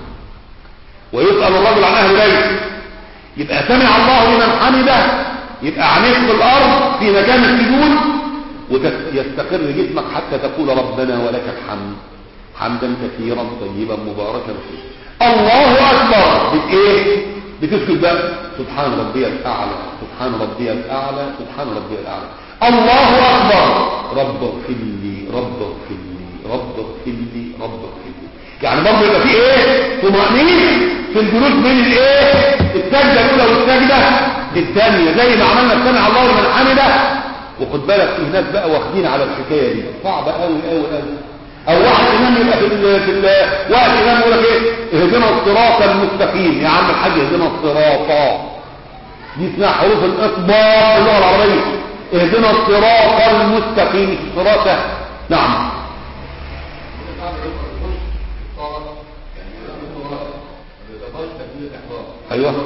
ويسال الرجل عن اهل بيت يبقى سمع الله لمن حمده يبقى عينيك في الارض في مكان السجود ويستقر جسمك حتى تقول ربنا ولك الحمد حمدا كثيرا طيبا مباركا فيه الله اكبر بت ايه بتسكت بقى سبحان ربي الاعلى سبحان ربي الاعلى سبحان ربي الاعلى الله اكبر رب اغفر لي رب اغفر لي رب اغفر لي رب اغفر لي يعني برضه يبقى في ايه طمأنينة في الجلوس بين الايه السجده الاولى والسجده الثانيه زي ما عملنا سمع الله لمن حمده وخد بالك في ناس بقى واخدين على الحكايه دي صعبه قوي قوي قوي او واحد امام يبقى في ال في ال واحد امام يقول لك ايه اهدنا الصراط المستقيم يا عم الحاج اهدنا الصراط دي اسمها حروف الاطباق اللغه العربيه اهدنا الصراط المستقيم الصراط نعم ايوه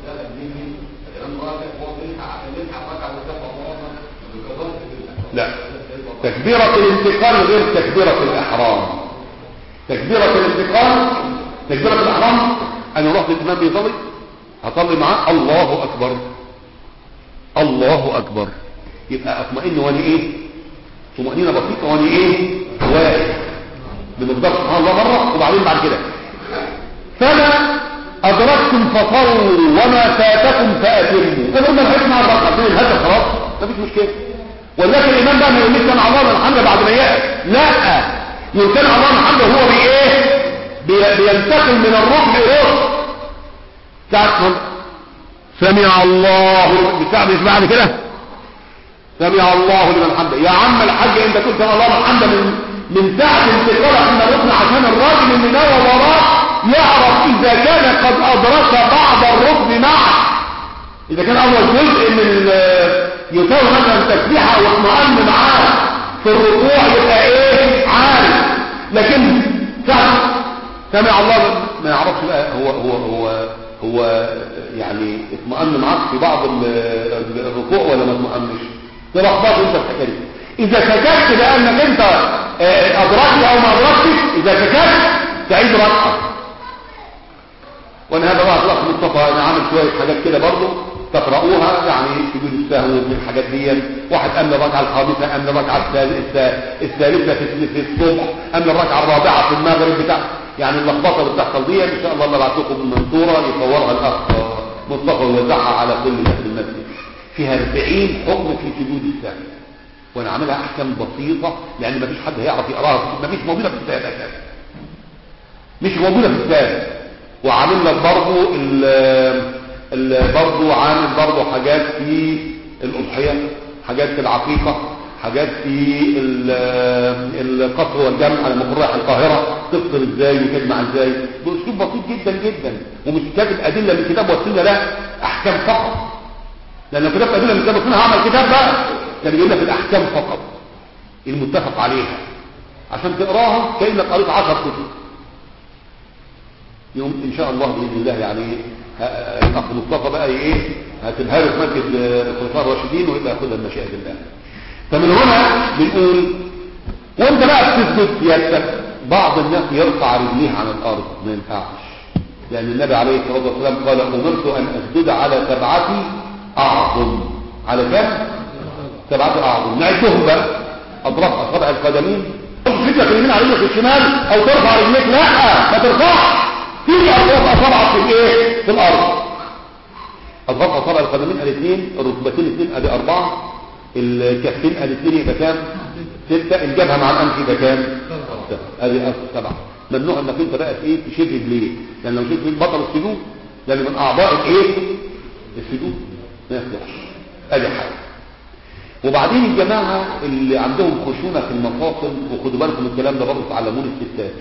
لا تكبيرة الانتقال غير تكبيرة الإحرام تكبيرة الانتقال تكبيرة الإحرام أنا رحت الإمام بيصلي هصلي معاه الله أكبر الله أكبر يبقى أطمئن وأنا إيه طمأنينة بسيطة وأنا إيه واقف بمقدار سبحان الله مرة وبعدين بعد كده فما أدركتم فصلوا وما فاتكم فأتموا إذا قلنا الحكمة على الركعتين الهدف خلاص مفيش مشكلة ولكن الإمام بقى ما يقولش سمع الله من حمده بعد ما يقف لا يقول سمع الله من حمده هو بإيه بي بينتقل من الركن إلى الركن ساعة سمع الله بتاع مش بعد كده سمع الله لمن حمده يا عم الحاج انت تقول سمع الله من حمده من من ساعة انتقالك من الركن عشان الراجل اللي نوى وراه يعرف إذا كان قد أدرك بعض الركن معه إذا كان أول جزء من يساوي مثلا تسبيحة واطمئن معاه في الركوع يبقى إيه عارف لكن سهل سمع الله ما يعرفش بقى هو هو هو هو يعني اطمئن معاك في بعض الركوع ولا ما اطمئنش تلخبط انت الحكايه اذا سكت لانك انت ادركت او ما ادركتش اذا سكت تعيد ركعه وانا هذا بقى الاخ مصطفى انا عامل شويه حاجات كده برضه تقرؤوها يعني سجود السهو من الحاجات دي واحد امن الركعه الخامسه امن الركعه الثالثه في في الصبح امن الركعه الرابعه في المغرب بتاع يعني اللخبطه اللي بتحصل دي ان شاء الله الله بعت لكم منصوره يصورها الاخ مصطفى ويوزعها على كل اهل المسجد فيها 40 حكم في سجود السهو وانا عاملها احكام بسيطه لان مفيش حد هيعرف يقراها مفيش موجوده في الكتاب اساسا مش موجوده في الكتاب وعامل لك برضه برضه عامل برضه حاجات في الاضحيه حاجات في العقيقه حاجات في القصر والجمع لما تكون رايح القاهره تفطر ازاي وتجمع ازاي باسلوب بسيط جدا جدا ومش كاتب ادله من الكتاب والسنه لا احكام فقط لان لو كتبت ادله من الكتاب والسنه هعمل كتاب بقى كان يقول لك الاحكام فقط المتفق عليها عشان تقراها كانك قريت 10 كتب يوم ان شاء الله باذن الله يعني الاخ مصطفى بقى ايه هتبقى له في مسجد الخلفاء الراشدين ويبقى ياخدها بمشيئه الله فمن هنا بنقول وانت بقى بتثبت يدك بعض الناس يرفع رجليه عن الارض ما ينفعش لان النبي عليه الصلاه والسلام قال امرت ان اسجد على سبعه اعظم على كم سبعه اعظم نعدهم بقى اطراف اصابع القدمين رجلك اليمين على رجلك الشمال او ترفع رجليك لا ما ترفعش تيجي اطراف اصابعك في الايه في الارض اطراف اصابع القدمين الاثنين الركبتين الاثنين ادي اربعه الكفين ادي اثنين يبقى كام ستة الجبهة مع الانف يبقى كام ادي سبعة ممنوع انك انت بقى ايه تشد رجليه لان لو شد رجليك بطل السجود لان من اعضاء الايه السجود ما يصلحش ادي حاجه وبعدين الجماعه اللي عندهم خشونه في المفاصل وخدوا بالكم الكلام ده برضه تعلموه الستات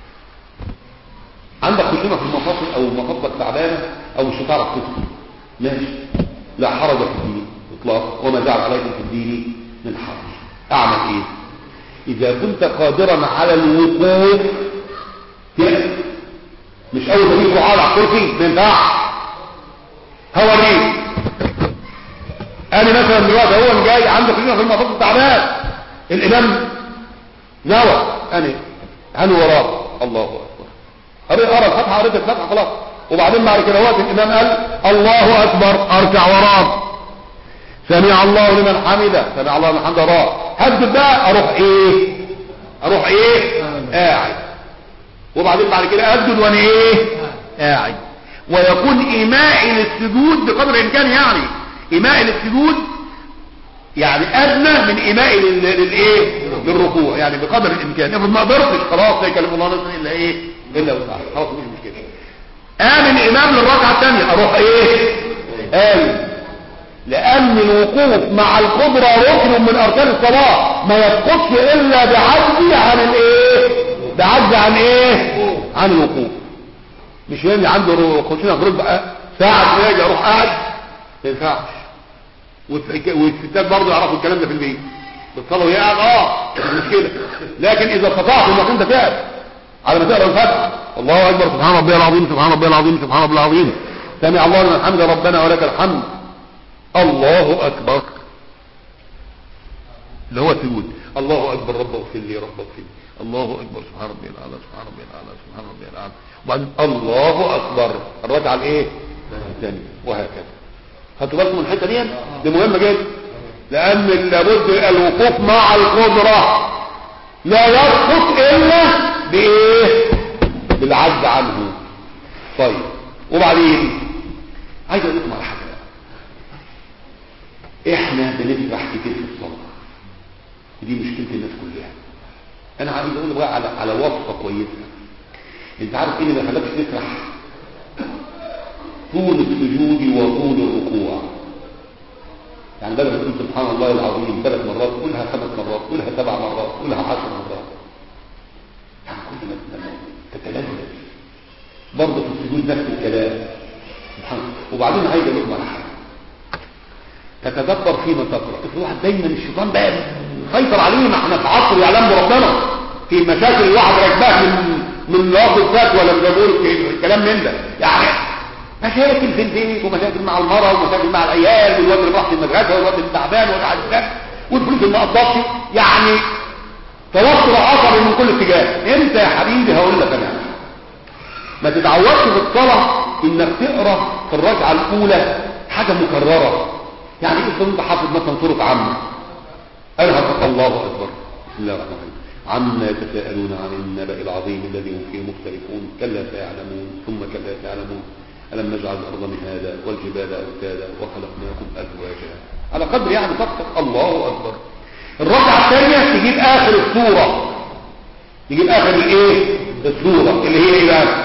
عندك خشونه في المفاصل او مفاصلك تعبانه او مش هتعرف تسجد ماشي لا حرج في الدين اطلاق وما جعل عليكم في الدين من حرج اعمل ايه اذا كنت قادرا على الوقوف تقف مش اول ما يجي على الكرسي ما ينفعش هوريك انا مثلا دلوقتي هو جاي عنده خشونه في المفاصل تعبان الامام نوى انا هل وراه الله اكبر قريت ارى الفتحه قريت الفتحه خلاص وبعدين بعد كده وقت الامام قال الله اكبر اركع وراه سمع الله لمن حمده سمع الله لمن حمده وراه هبدأ بقى اروح ايه اروح ايه قاعد وبعدين بعد كده اسجد وانا ايه قاعد ويكون ايمائي للسجود بقدر الامكان يعني ايمائي للسجود يعني ادنى من ايمائي للايه للركوع يعني بقدر الامكان افرض ما قدرتش خلاص لا يكلم الله نفسا الا ايه الا وسعها خلاص مش مشكله امن امام للركعه الثانيه اروح ايه قايم لان الوقوف مع القدرة ركن من اركان الصلاة ما يسقطش الا بعجز عن الايه بعجز عن ايه عن الوقوف مش يعني عنده خشونه في ركبه ساعة ما يجي اروح قاعد ما ينفعش والستات برضه يعرفوا الكلام ده في البيت بالصلاه وهي قاعد اه مش مشكله لكن اذا استطعت انك انت تقعد على ما تقرا الفاتحه الله اكبر سبحان ربي العظيم سبحان ربي العظيم سبحان ربي العظيم سمع الله لمن حمد ربنا ولك الحمد الله اكبر اللي هو سجود الله اكبر رب اغفر لي رب اغفر لي الله اكبر سبحان ربي الاعلى سبحان ربي الاعلى سبحان ربي الاعلى وبعدين الله اكبر الركعه الايه الثانيه وهكذا خدتوا بالكم من الحته دي دي مهمه جدا لان لابد الوقوف مع القدره لا يسقط الا بايه بالعجز عنه طيب وبعدين عايز اقول لكم على حاجه احنا بنسرح كتير في الصلاه دي مشكله الناس كلها انا عايز اقول بقى على على وصفه كويسه انت عارف ايه اللي ما خلاكش تسرح طول السجود وطول الركوع يعني بدل ما تقول سبحان الله العظيم ثلاث مرات قولها خمس مرات قولها سبع مرات قولها عشر مرات يعني كل ما تتلذذ برضه في السجود نفس الكلام سبحان الله وبعدين عايز اقول على حاجه تتدبر فيما تقرا افرض واحد دايما الشيطان بقى مسيطر عليه ما احنا في عصر يعلم بربنا في مشاكل الواحد راكباه من من واخد فتوى ولا بيقول الكلام من ده يعني مشاكل في البيت ومشاكل مع المرأة ومشاكل مع العيال والواد اللي راح المدرسة والواد اللي تعبان والواد اللي والفلوس اللي ما قضتش يعني توتر عصبي من كل اتجاه انت يا حبيبي هقول لك انا ما تتعودش في الصلاه انك تقرا في الركعه الاولى حاجه مكرره يعني ايه انت حافظ مثلا سوره عامه الهك الله اكبر بسم الله الرحمن الرحيم عما يتساءلون عن النبأ العظيم الذي هم فيه مختلفون كلا سيعلمون ثم كلا سيعلمون ألم نجعل الأرض مهادا والجبال أوتادا وخلقناكم أزواجا على قدر يعني تبقى الله أكبر الركعة الثانية تجيب آخر السورة تجيب آخر الإيه السورة اللي هي إيه بقى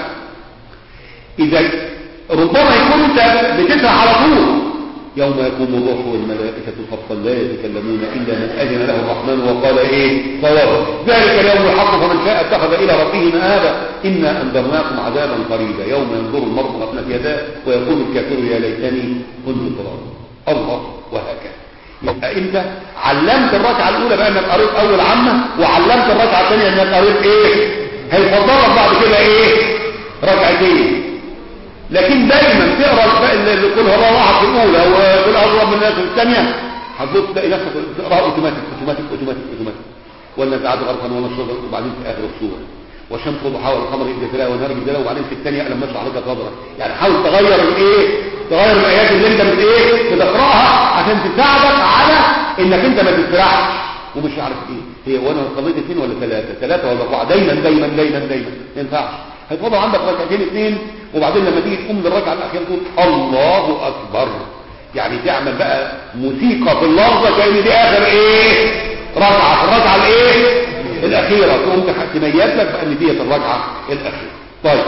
إذا ربما يكون أنت بتسرح على طول يوم يكون الروح والملائكة صفا لا يتكلمون إلا من أذن له الرحمن وقال إيه صواب ذلك اليوم الحق فمن شاء اتخذ إلى ربه مآبا إنا أنذرناكم عذابا قريبا يوم ينظر المرء ما يداه ويقول الكافر يا ليتني كنت ترابا الله وهكذا يبقى انت علمت الركعه الاولى بانك قريت اول عامه وعلمت الركعه الثانيه انك قريت ايه هيفضلك بعد كده ايه ركعتين لكن دايما تقرا اللي كل هو واحد في الاولى وكل اضرب من الناس في الثانيه هتبص تلاقي نفسك تقراها اوتوماتيك اوتوماتيك اوتوماتيك اوتوماتيك ولا تعاد غرفا ولا الشجر وبعدين في اخر السوره والشمس ضحاها والقمر اذا تلاها والنهار اذا وبعدين في الثانيه لما اشرح لك صدرك يعني حاول تغير الايه تغير الايات اللي انت بت ايه بتقراها عشان تساعدك على انك انت ما تسرحش ومش عارف ايه هي وانا قضيت اثنين ولا ثلاثه ثلاثه ولا اربعه دايما دايما دايما دايما ما ينفعش هيتفضل عندك ركعتين اثنين وبعدين لما تيجي تقوم للركعه الاخيره تقول الله اكبر يعني تعمل بقى موسيقى في اللفظه كأن دي اخر ايه ركعه في الركعه الايه الاخيره تقوم تميز لك بان ديت الركعه الاخيره طيب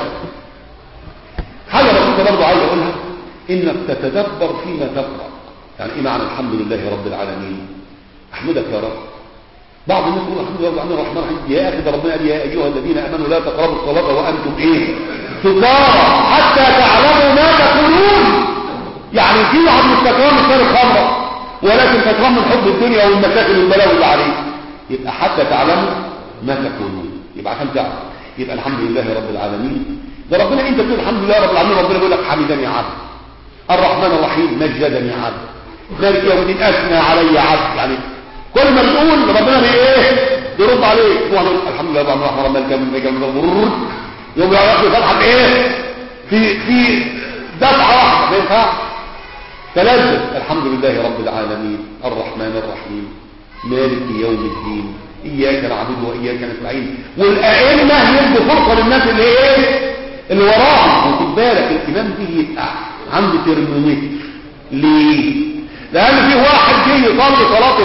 حاجه بسيطه برضه عايز اقولها انك تتدبر فيما تقرا يعني ايه معنى الحمد لله رب العالمين احمدك يا رب بعض الناس يقول الحمد لله رب العالمين الرحمن الرحيم يا اخي ده ربنا قال يا ايها الذين امنوا لا تقربوا الصلاه وانتم ايه سكارى حتى تعلموا ما تقولون يعني في واحد مستكرم مش شارب خمره ولكن سكران من حب الدنيا والمشاكل والبلاوي اللي عليه يبقى حتى تعلموا ما تقولون يبقى عشان تعرف يبقى الحمد لله رب العالمين ده ربنا انت بتقول الحمد لله رب العالمين ربنا بيقول لك حمدني عبد الرحمن الرحيم مجدني عبد ذلك يوم الدين اثنى علي عبد يعني كل ما تقول ربنا بايه يرد عليك الحمد لله رب الرحمن الرحيم مالك يوم الدين يوم يعرف فتحه ايه في في دفعه واحده ما ينفعش تلذذ الحمد لله رب العالمين الرحمن الرحيم مالك يوم الدين اياك نعبد واياك نستعين والائمه يدوا فرصه للناس اللي ايه اللي وراهم وخد بالك الامام دي يبقى عنده ترمومتر ليه لان في واحد جه يصلي صلاه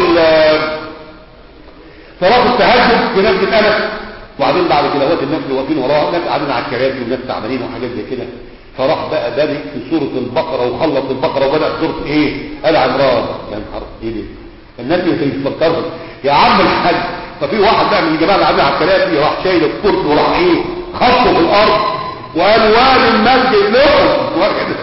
صلاه التهجد في مسجد انس وبعدين بعد كده وقت الناس اللي واقفين وراه ناس قاعدين على الكراسي وناس تعبانين وحاجات زي كده فراح بقى بادئ في سوره البقره وخلص البقره وبدا سوره ايه ال عمران يا نهار ايه ده الناس اللي بتفكروا يا عم الحاج ففي واحد بقى من الجماعه اللي قاعدين على الكراسي راح شايل الكرسي وراح ايه خبطه في الارض وقال وال المسجد لكم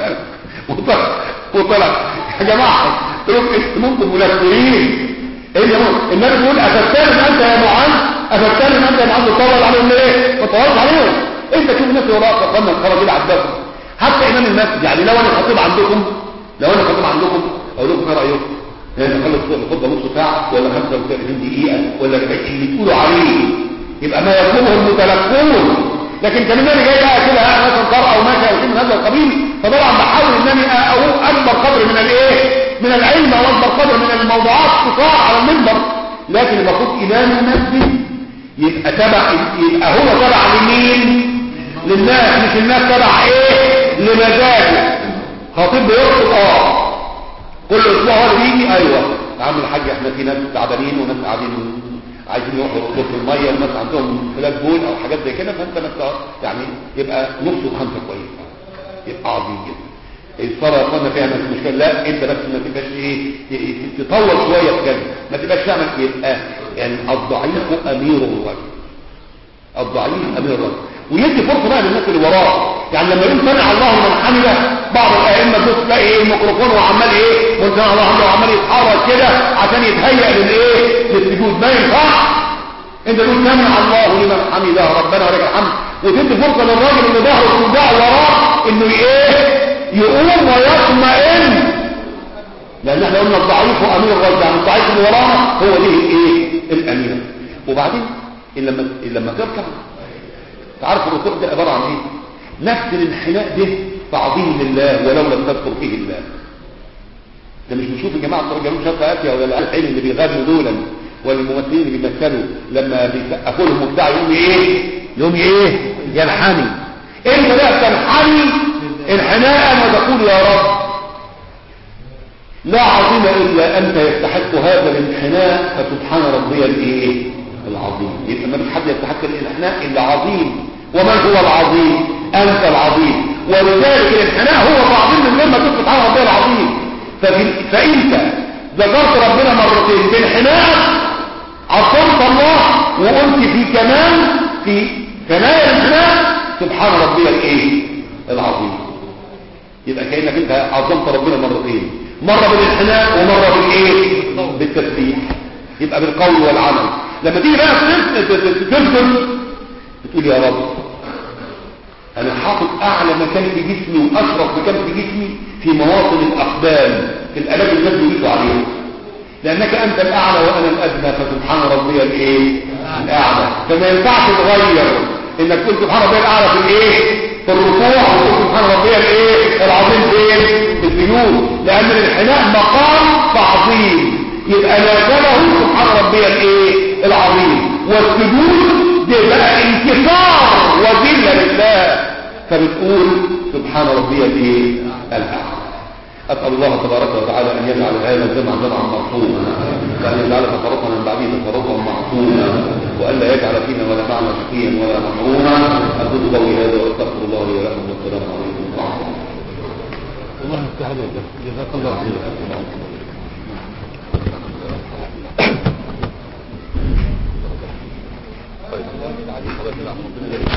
وطلع وطلع يا جماعه تقول انتم منافقين ايه يا النبي بيقول افتان انت يا معاذ افتان انت يا معاذ تطول عليهم ليه ما تطولش عليهم انت شوف الناس وراك قدامنا الخرج يلعب بكم حتى امام المسجد يعني لو انا خطيب عندكم لو انا خطيب عندكم اقول لكم ايه رايكم يعني نخلص الخطبه نص ساعه ولا 35 دقيقه ولا اللي تقولوا عليه يبقى ما يفهمه المتلقون لكن كان النبي جاي بقى كده مثلا قرأ او ماشي او شيء من هذا القبيل فطبعا بحاول انني اقول اكبر قدر من الايه من العلم واكبر قدر من الموضوعات تقاع على المنبر لكن المفروض امام المسجد يبقى تبع يبقى هو تبع لمين للناس مش الناس تبع ايه لمزاجه خطيب بيرقص اه كل اسبوع هو اللي بيجي ايوه يا عم الحاج احنا في ناس تعبانين وناس قاعدين عايزين يروحوا يرقصوا في الميه وناس عندهم فلاج بول او حاجات زي كده فانت ما يعني يبقى نص وخمسه كويس يبقى عظيم جدا الصلاه قلنا فيها مش مشكله لا انت بس ما تبقاش ايه تطول شويه في كده ما تبقاش تعمل يبقى يعني الضعيف امير الرجل الضعيف امير الرجل ويدي فرصه بقى للناس اللي وراه يعني لما يقول سمع الله لمن حمده بعض الائمه بص تلاقي ايه الميكروفون وعمال ايه وانت الله حمده وعمال يتحرك كده عشان يتهيأ للايه للسجود ما ينفعش انت تقول سمع الله لمن حمده ربنا ولك الحمد وتدي فرصه للراجل اللي ظهره توجع وراه انه ايه يقوم ويطمئن لان احنا قلنا الضعيف امير الرجل يعني الضعيف اللي ورانا هو ليه الايه الامير وبعدين لما لما تركع تعرف الركوع ده عباره عن ايه نفس الانحناء ده تعظيم لله ولو لم تذكر فيه الله ده مش بنشوف الجماعه بتوع جنوب شرق اسيا ولا العيال اللي بيغنوا دولا والممثلين اللي بيمثلوا لما بيسقفوا لهم وبتاع يقوم ايه يقوم ايه ينحني انت بقى تنحني انحناء وتقول يا رب لا عظيم الا انت يستحق هذا الانحناء فسبحان ربي الايه العظيم يبقى ما فيش حد يستحق الانحناء الا عظيم ومن هو العظيم انت العظيم ولذلك الانحناء هو تعظيم من غير ما تقول سبحان ربي العظيم فانت ذكرت ربنا مرتين بانحناء عظمت الله وقلت في كمان في ثنايا الانحناء سبحان ربي الايه العظيم يبقى كانك انت عظمت ربنا مرتين مره بالانحناء ومره بالايه بالتسبيح يبقى بالقول والعمل لما تيجي بقى تسجد بتقول يا رب انا حاطط اعلى مكان في جسمي واشرف مكان في جسمي في مواطن الاقدام في الاماكن الناس بيجوا عليها لانك انت الاعلى وانا الادنى فسبحان ربي الايه الاعلى فما ينفعش تغير انك تقول سبحان ربي الاعلى في الايه في الركوع وتقول سبحان ربي الايه العظيم فين في السجود لان الانحناء مقام تعظيم يبقى نازله سبحان ربي الايه العظيم والسجود ده بقى انكسار وذله لله فبتقول سبحان ربي الايه الاعلى أسأل الله تبارك وتعالى أن يجعل هذا الجمع جمعا مرحوما وأن يجعل تفرقنا من بعده تفرقا معصوما وأن لا يجعل فينا ولا معنا شقيا ولا محروما أقول قولي هذا وأستغفر الله لي ولكم والسلام عليكم ورحمة الله الله يفتح عليك جزاك الله خير طيب.